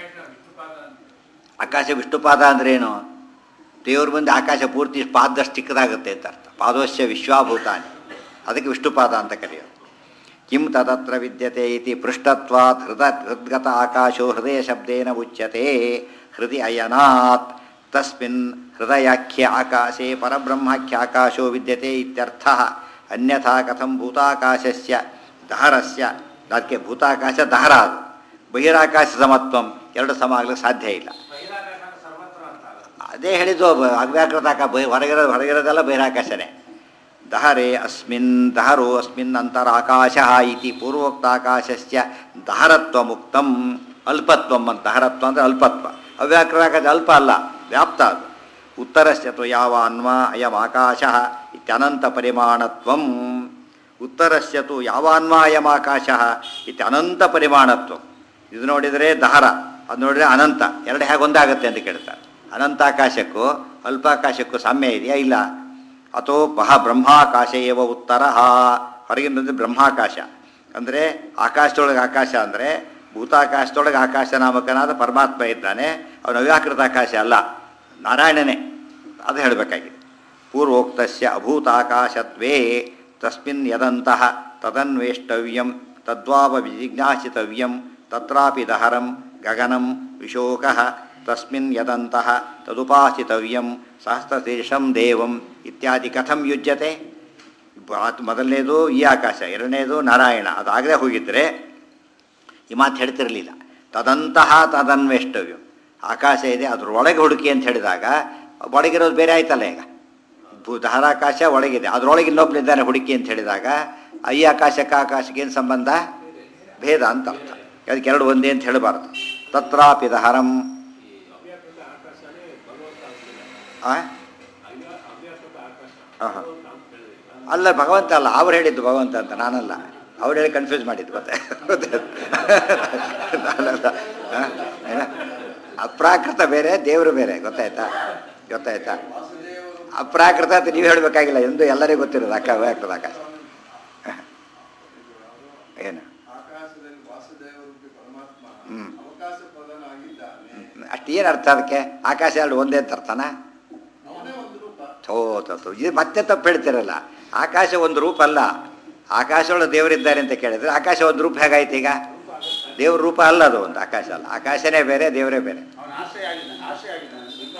ಆಕಾಶ ವಿಷ್ಣುಪಾದ ಅಂದ್ರೆ ಏನು ದೇವ್ರ ಮುಂದೆ ಆಕಾಶ ಪೂರ್ತಿ ಪಾದದಷ್ಟು ಚಿಕ್ಕದಾಗುತ್ತೆ ಅಂತ ಅರ್ಥ ಪಾದೋಶ್ಯ ವಿಶ್ವಾಭೂತಾನಿ ಅದಕ್ಕೆ ವಿಷ್ಣುಪಾದ ಅಂತ ಕರೆಯೋದು ಕಿಂ ತದತ್ರ ವಿದ್ಯತೆ ಇತಿ ಪೃಷ್ಟತ್ವಾತ್ ಹೃದ ಹೃದ್ಗತ ಆಕಾಶೋ ಹೃದಯ ಶಬ್ದೇನ ಉಚ್ಯತೆ ಹೃದಯ ಅಯನಾತ್ ತಸ್ಮಿನ್ ಹೃದಯಾಖ್ಯ ಆಕಾಶೆ ಪರಬ್ರಹ್ಮಾಖ್ಯ ಆಕಾಶೋ ವಿದ್ಯತೆ ಇತ್ಯರ್ಥ ಅನ್ಯಥಾ ಕಥಂ ಭೂತಾಕಾಶಸ್ಯ ದಹರಸ್ಯ ಅದಕ್ಕೆ ಭೂತಾಕಾಶ ದಹರ ಅದು ಬಹಿರಾಕಾಶ ಸಮತ್ವಂ ಎರಡು ಸಮ ಆಗ್ಲಿಕ್ಕೆ ಸಾಧ್ಯ ಇಲ್ಲ
ಬಹಿರಾಕಾಶ ಅಂದ್ರೆ ಸರ್ವತ್ರ ಅಂತ ಅಲ್ಲ.
ಅದೇ ಹೇಳಿದ್ದು ಬ- ಅವ್ಯಾಕೃತ ಆಕ ಬೈ ಹೊರಗಿರೋದು ಹೊರಗಿರೋದೆಲ್ಲ ಬಹಿರಾಕಾಶನೇ ದಹರೆ ಅಸ್ಮಿನ್ ದಹರೋ ಅಸ್ಮಿನ್ ಅಂತರ ಆಕಾಶ ಇತಿ ಪೂರ್ವೋಕ್ತ ಆಕಾಶಸ್ಯ ದಹರತ್ವ ಮುಕ್ತಂ ಅಲ್ಪತ್ವಂ ಅಂತ ಹರತ್ವ ಅಂದರೆ ಅಲ್ಪತ್ವ ಅವ್ಯಾಕೃತ ಅಲ್ಪ ಅಲ್ಲ ವ್ಯಾಪ್ತ ಅದು ಉತ್ತರಸ್ಯ ತು ಯಾವ ಅನ್ವ ಅಯಂ ಆಕಾಶ ಇತ್ಯನಂತ ಪರಿಮಾಣತ್ವಂ ಉತ್ತರಸ್ಯ ತು ಯಾವ ಅನ್ವ ಅಯಂ ಆಕಾಶ ಇತ್ಯನಂತ ಪರಿಮಾಣತ್ವಂ ಇದು ನೋಡಿದರೆ ದಹರ ಅದು ನೋಡಿದರೆ ಅನಂತ ಎರಡು ಹೇಗೆ ಒಂದಾಗುತ್ತೆ ಅಂತ ಕೇಳ್ತಾರೆ ಅನಂತಾಕಾಶಕ್ಕೂ ಅಲ್ಪಾಕಾಶಕ್ಕೂ ಸಾಮ್ಯ ಇದೆಯಾ ಇಲ್ಲ ಅಥೋ ಬಹ ಬ್ರಹ್ಮಾಕಾಶ ಏವ ಉತ್ತರ ಹೊರಗಿನದು ಬ್ರಹ್ಮಾಕಾಶ ಅಂದರೆ ಆಕಾಶದೊಳಗೆ ಆಕಾಶ ಅಂದರೆ ಭೂತಾಕಾಶದೊಳಗೆ ಆಕಾಶ ನಾಮಕನಾದ ಪರಮಾತ್ಮ ಇದ್ದಾನೆ ಅವನು ಅವ್ಯಾಕೃತ ಆಕಾಶ ಅಲ್ಲ ನಾರಾಯಣನೇ ಅದು ಹೇಳಬೇಕಾಗಿದೆ ಪೂರ್ವೋಕ್ತಸ್ಯ ಅಭೂತಾಕಾಶತ್ವೇ ತಸ್ಮಿನ್ ಯದಂತಹ ತದನ್ವೇಷ್ಟವ್ಯಂ ತದ್ವಾವ ವಿಜಿಜ್ಞಾಸಿತವ್ಯಂ ತತ್ರಾಪಿ ದಹರಂ ಗಗನಂ ವಿಶೋಕಃ ತಸ್ಮಿನ್ ಯದಂತಹ ತದುಪಾಸಿತವ್ಯಂ ಸಹಸ್ರಶೀರ್ಷಂ ದೇವಂ ಇತ್ಯಾದಿ ಕಥಂ ಯುಜ್ಯತೆ ಬಾತ್ ಮೊದಲನೇದು ಈ ಆಕಾಶ ಎರಡನೇದು ನಾರಾಯಣ ಅದಾಗಲೇ ಹೋಗಿದ್ದರೆ ಈ ಮಾತು ಹೇಳ್ತಿರಲಿಲ್ಲ ತದಂತಹ ತದನ್ವೇಷ್ಟವ್ಯಂ ಆಕಾಶ ಇದೆ ಅದರೊಳಗೆ ಹುಡುಕಿ ಅಂತ ಹೇಳಿದಾಗ ಒಳಗಿರೋದು ಬೇರೆ ಆಯ್ತಲ್ಲ ಈಗ ಭೂ ಧಾರಾಕಾಶ ಒಳಗಿದೆ ಅದರೊಳಗೆ ಇನ್ನೊಬ್ಬನಿದ್ದಾನೆ ಹುಡುಕಿ ಅಂತ ಹೇಳಿದಾಗ ಈ ಆಕಾಶಕ್ಕೆ ಆಕಾಶಕ್ಕೆ ಏನು ಸಂಬಂಧ ಭೇದ ಅಂತ ಅರ್ಥ ಅದಕ್ಕೆ ಎರಡು ಒಂದೇ ಅಂತ ಹೇಳಬಾರ್ದು ತತ್ರಾಪಿ ದಹರಂ ಆ? ಆಹಾ. ಅಲ್ಲ ಭಗವಂತ ಅಲ್ಲ ಅವ್ರು ಹೇಳಿದ್ದು ಭಗವಂತ ಅಂತ ನಾನಲ್ಲ ಅವ್ರು ಹೇಳಿ ಕನ್ಫ್ಯೂಸ್ ಮಾಡಿದ್ದು ಮತ್ತೆ ನಾನಲ್ಲ ಆ? ಏನ? ಅಪ್ರಾಕೃತ ಬೇರೆ ದೇವರು ಬೇರೆ ಗೊತ್ತಾಯ್ತಾ ಗೊತ್ತಾಯ್ತಾ ಅಪ್ರಾಕೃತ ಅಂತ ನೀವು ಹೇಳಬೇಕಾಗಿಲ್ಲ ಎಂದು ಎಲ್ಲರಿಗೂ ಗೊತ್ತಿರೋದು ಅಕ್ಕ ಆಗ್ತದೆ ಆಕಾಶ ಏನು
ಆಕಾಶದಲ್ಲಿ ವಾಸುದೇವ ರೂಪಿ ಪರಮಾತ್ಮ
ಹ್ಮ್.
ಅವಕಾಶ ಪ್ರಧಾನವಾಗಿದ್ದಾನೆ
ಅಷ್ಟು ಏನು ಅರ್ಥ ಅದಕ್ಕೆ ಆಕಾಶ ಎರಡು ಒಂದೇ ಅಂತ ಅರ್ಥನಾ
ಅವನೇ ಒಂದು ರೂಪ
ಥೋ ಥೋ ಥೋ. ಇದು ಮತ್ತೆ ತಪ್ಪು ಹೇಳ್ತಿರಲ್ಲ ಆಕಾಶ ಒಂದು ರೂಪ ಅಲ್ಲ ಆಕಾಶದೊಳಗೆ ದೇವರಿದ್ದಾರೆ ಅಂತ ಕೇಳಿದ್ರೆ ಆಕಾಶ ಒಂದು ರೂಪ ಹೇಗಾಯ್ತು ಈಗ ದೇವ್ರ ರೂಪ ಅಲ್ಲ ಅದು ಒಂದು ಆಕಾಶ ಅಲ್ಲ ಆಕಾಶನೇ ಬೇರೆ ದೇವರೇ ಬೇರೆ
ಅವನ ಆಶ್ರಯ ಆಗಿದ್ದಾನೆ ಆಶ್ರಯ ಆಗಿದ್ದಾನೆ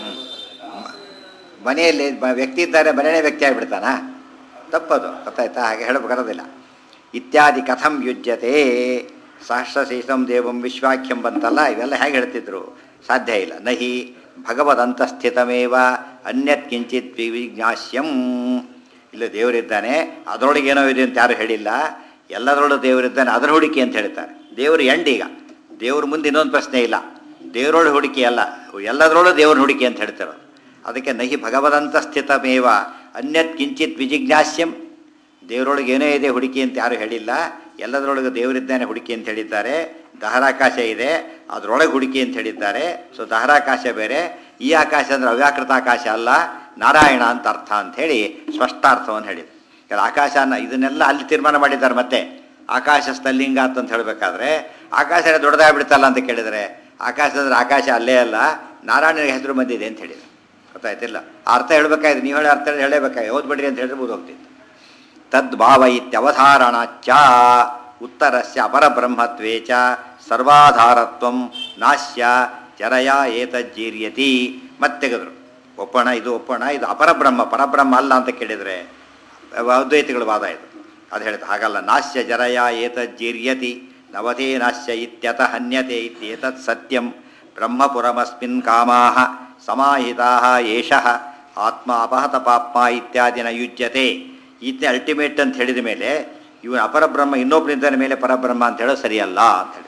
ಮನೆಯಲ್ಲಿ ಬ- ವ್ಯಕ್ತಿ ಇದ್ದಾರೆ ಮನೆಯೇ ವ್ಯಕ್ತಿ ಆಗಿಬಿಡ್ತಾನಾ ತಪ್ಪದು ಗೊತ್ತಾಯ್ತಾ ಹಾಗೆ ಹೇಳಬೇಕಾಗೋದಿಲ್ಲ ಇತ್ಯಾದಿ ಕಥಂ ಯುಜ್ಯತೆ ಸಹಸ್ರಶೇಷಂ ದೇವಂ ವಿಶ್ವಾಖ್ಯಂ ಬಂತಲ್ಲ ಇವೆಲ್ಲ ಹೇಗೆ ಹೇಳ್ತಿದ್ರು ಸಾಧ್ಯ ಇಲ್ಲ ನಹಿ ಭಗವದಂತಸ್ಥಿತಮೇವ ಅನ್ಯತ್ ಕಿಂಚಿತ್ ವಿಜ್ಞಾಸ್ಯಂ ಇಲ್ಲ ದೇವರಿದ್ದಾನೆ ಅದರೊಳಗೆ ಏನೋ ಇದೆ ಅಂತ ಯಾರು ಹೇಳಿಲ್ಲ ಎಲ್ಲದರೊಳಗೆ ದೇವರಿದ್ದಾನೆ ಅದರ ಹುಡುಕಿ ಅಂತ ಹೇಳ್ತಾರೆ ದೇವರು ಎಂಡ್ ಈಗ ದೇವ್ರ ಮುಂದೆ ಇನ್ನೊಂದು ಪ್ರಶ್ನೆ ಇಲ್ಲ ದೇವರೊಳಗೆ ಹುಡುಕಿ ಅಲ್ಲ ಎಲ್ಲದರೊಳಗೆ ದೇವ್ರ ಹುಡುಕಿ ಅಂತ ಹೇಳ್ತಾರೆ ಅದಕ್ಕೆ ನಹಿ ಭಗವದಂತ ಸ್ಥಿತಮೇವ ಅನ್ಯತ್ ಕಿಂಚಿತ್ ವಿಜಿಜ್ಞಾಸ್ಯಂ ದೇವರೊಳಗೆ ಏನೇ ಇದೆ ಹುಡುಕಿ ಅಂತ ಯಾರು ಹೇಳಿಲ್ಲ ಎಲ್ಲದರೊಳಗೆ ದೇವರಿದ್ದಾನೆ ಹುಡುಕಿ ಅಂತ ಹೇಳಿದ್ದಾರೆ ದಹರಾಕಾಶ ಇದೆ ಅದರೊಳಗೆ ಹುಡುಕಿ ಅಂತ ಹೇಳಿದ್ದಾರೆ ಸೊ ದಹರಾಕಾಶ ಬೇರೆ ಈ ಆಕಾಶ ಅಂದರೆ ಅವ್ಯಾಕೃತ ಆಕಾಶ ಅಲ್ಲ ನಾರಾಯಣ ಅಂತ ಅರ್ಥ ಅಂತ ಹೇಳಿ ಸ್ಪಷ್ಟಾರ್ಥವನ್ನು ಹೇಳಿದ್ರು ಯಾಕಂದ್ರೆ ಆಕಾಶನ ಇದನ್ನೆಲ್ಲ ಅಲ್ಲಿ ತೀರ್ಮಾನ ಮಾಡಿದ್ದಾರೆ ಮತ್ತೆ ಆಕಾಶ ಸ್ಥಲಿಂಗ ಅಂತ ಹೇಳಬೇಕಾದ್ರೆ ಆಕಾಶ ದೊಡ್ಡದಾಗ್ಬಿಡ್ತಲ್ಲ ಅಂತ ಕೇಳಿದರೆ ಆಕಾಶ ಅಂದರೆ ಆಕಾಶ ಅಲ್ಲೇ ಅಲ್ಲ ನಾರಾಯಣನಿಗೆ ಹೆಸರು ಬಂದಿದೆ ಅಂತ ಹೇಳಿದ್ರು ಗೊತ್ತಾಯ್ತಿಲ್ಲ ಆ ಅರ್ಥ ಹೇಳ್ಬೇಕಾಯ್ತು ನೀವು ಹೇಳೋ ಅರ್ಥ ಹೇಳಬೇಕಾಗಿ ಓದ್ಬಿಡ್ರಿ ಅಂತ ಹೇಳಿದ್ರೆ ಹೋಗ್ತಿತ್ತು ತದ್ಭಾವ ಇತ್ಯವಧಾರಣಾಚ್ಚ ಉತ್ತರಸ್ಯ ಅಪರಬ್ರಹ್ಮತ್ವೇ ಚ ಸರ್ವಾಧಾರತ್ವಂ ನಾಶ್ಯ ಜರಯ ಏತಜ್ಜೀರ್ಯತಿ ಮತ್ತೆಗೆದ್ರು ಒಪ್ಪಣ ಇದು ಒಪ್ಪಣ ಇದು ಅಪರಬ್ರಹ್ಮ ಪರಬ್ರಹ್ಮ ಅಲ್ಲ ಅಂತ ಕೇಳಿದರೆ ಅದ್ವೈತಿಗಳ ವಾದ ಇದು ಅದು ಹೇಳಿದ ಹಾಗಲ್ಲ ನಾಶ್ಯ ಜರಯ ಏತಜ್ಜೀರ್ಯತಿ ನವದೇ ನಾಶ್ಯ ಇತ್ಯತ ಹನ್ಯತೆ ಇತ್ಯೇತತ್ ಸತ್ಯಂ ಬ್ರಹ್ಮಪುರಮಸ್ಮಿನ್ ಕಾಮಾಹ ಸಮಾಹಿತಾಹ ಏಷಃ ಆತ್ಮ ಅಪಹತ ಪಾಪ್ಮ ಇತ್ಯಾದಿನ ಯುಜ್ಯತೆ ಈತ ಅಲ್ಟಿಮೇಟ್ ಅಂತ ಹೇಳಿದ ಮೇಲೆ ಇವನು ಅಪರಬ್ರಹ್ಮ ಇನ್ನೊಬ್ಬನಿದ್ದನ ಮೇಲೆ ಪರಬ್ರಹ್ಮ ಅಂತ ಹೇಳೋದು ಸರಿಯಲ್ಲ ಅಂತ ಹೇಳ್ತಾರೆ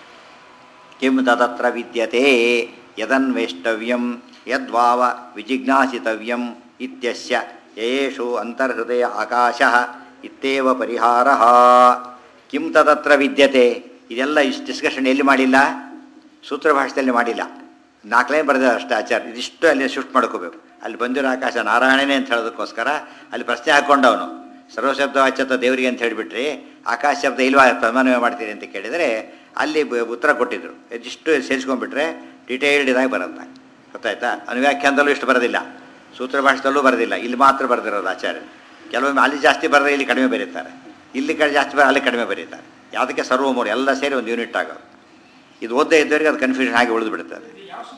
ಕಿಂ ತದತ್ರ ವಿದ್ಯತೆ ಯದನ್ವೇಷ್ಟವ್ಯಂ ಯದ್ವಾವ ವಿಜಿಜ್ಞಾಸಿತವ್ಯಂ ಇತ್ಯಸ್ಯ ಯಯೇಷು ಅಂತರ್ಹೃದಯ ಆಕಾಶ ಇತ್ತೇವ ಪರಿಹಾರ ಕಿಂ ತದತ್ರ ವಿದ್ಯತೆ ಇದೆಲ್ಲ ಇಷ್ಟು ಡಿಸ್ಕಷನ್ ಎಲ್ಲಿ ಮಾಡಿಲ್ಲ ಸೂತ್ರ ಭಾಷೆಯಲ್ಲಿ ಮಾಡಿಲ್ಲ ನಾಲ್ಕನೇ ಬರೆದ ಅಷ್ಟೇ ಆಚಾರ ಇದಿಷ್ಟು ಅಲ್ಲಿ ಶಿಫ್ಟ್ ಮಾಡ್ಕೋಬೇಕು ಅಲ್ಲಿ ಬಂದಿರೋ ಆಕಾಶ ನಾರಾಯಣನೇ ಅಂತ ಹೇಳೋದಕ್ಕೋಸ್ಕರ ಅಲ್ಲಿ ಪ್ರಶ್ನೆ ಹಾಕ್ಕೊಂಡವನು ಸರ್ವಶಬ್ದ ವಾಚ್ಯತ ದೇವರಿಗೆ ಅಂತ ಹೇಳಿಬಿಟ್ರಿ ಆಕಾಶ ಶಬ್ದ ಇಲ್ವಾ ಸಮನ್ವಯ ಮಾಡ್ತೀರಿ ಅಂತ ಕೇಳಿದರೆ ಅಲ್ಲಿ ಬ- ಉತ್ತರ ಕೊಟ್ಟಿದ್ರು ಇದಿಷ್ಟು ಸೇರಿಸ್ಕೊಂಡ್ಬಿಟ್ರೆ ಡಿಟೇಲ್ಡ್ ಇದಾಗಿ ಬರುತ್ತೆ ಗೊತ್ತಾಯ್ತಾ ಅನುವ್ಯಾಖ್ಯಾನದಲ್ಲೂ ಇಷ್ಟು ಬರೋದಿಲ್ಲ ಸೂತ್ರ ಭಾಷೆದಲ್ಲೂ ಬರೋದಿಲ್ಲ ಇಲ್ಲಿ ಮಾತ್ರ ಬರೆದಿರೋದು ಆಚಾರ್ಯ ಕೆಲವೊಮ್ಮೆ ಅಲ್ಲಿ ಜಾಸ್ತಿ ಬರೆದ್ರೆ ಇಲ್ಲಿ ಕಡಿಮೆ ಬರೀತಾರೆ ಇಲ್ಲಿ ಕಡೆ ಜಾಸ್ತಿ ಬರ ಅಲ್ಲಿ ಕಡಿಮೆ ಬರೀತಾರೆ ಯಾವುದಕ್ಕೆ ಸರ್ವಮೂರು ಎಲ್ಲ ಸೇರಿ ಒಂದು ಯೂನಿಟ್ ಆಗೋದು ಇದು ಓದ್ದೇ ಇದ್ದವರಿಗೆ ಅದು ಕನ್ಫ್ಯೂಷನ್ ಆಗಿ ಉಳಿದು ಬಿಡ್ತದೆ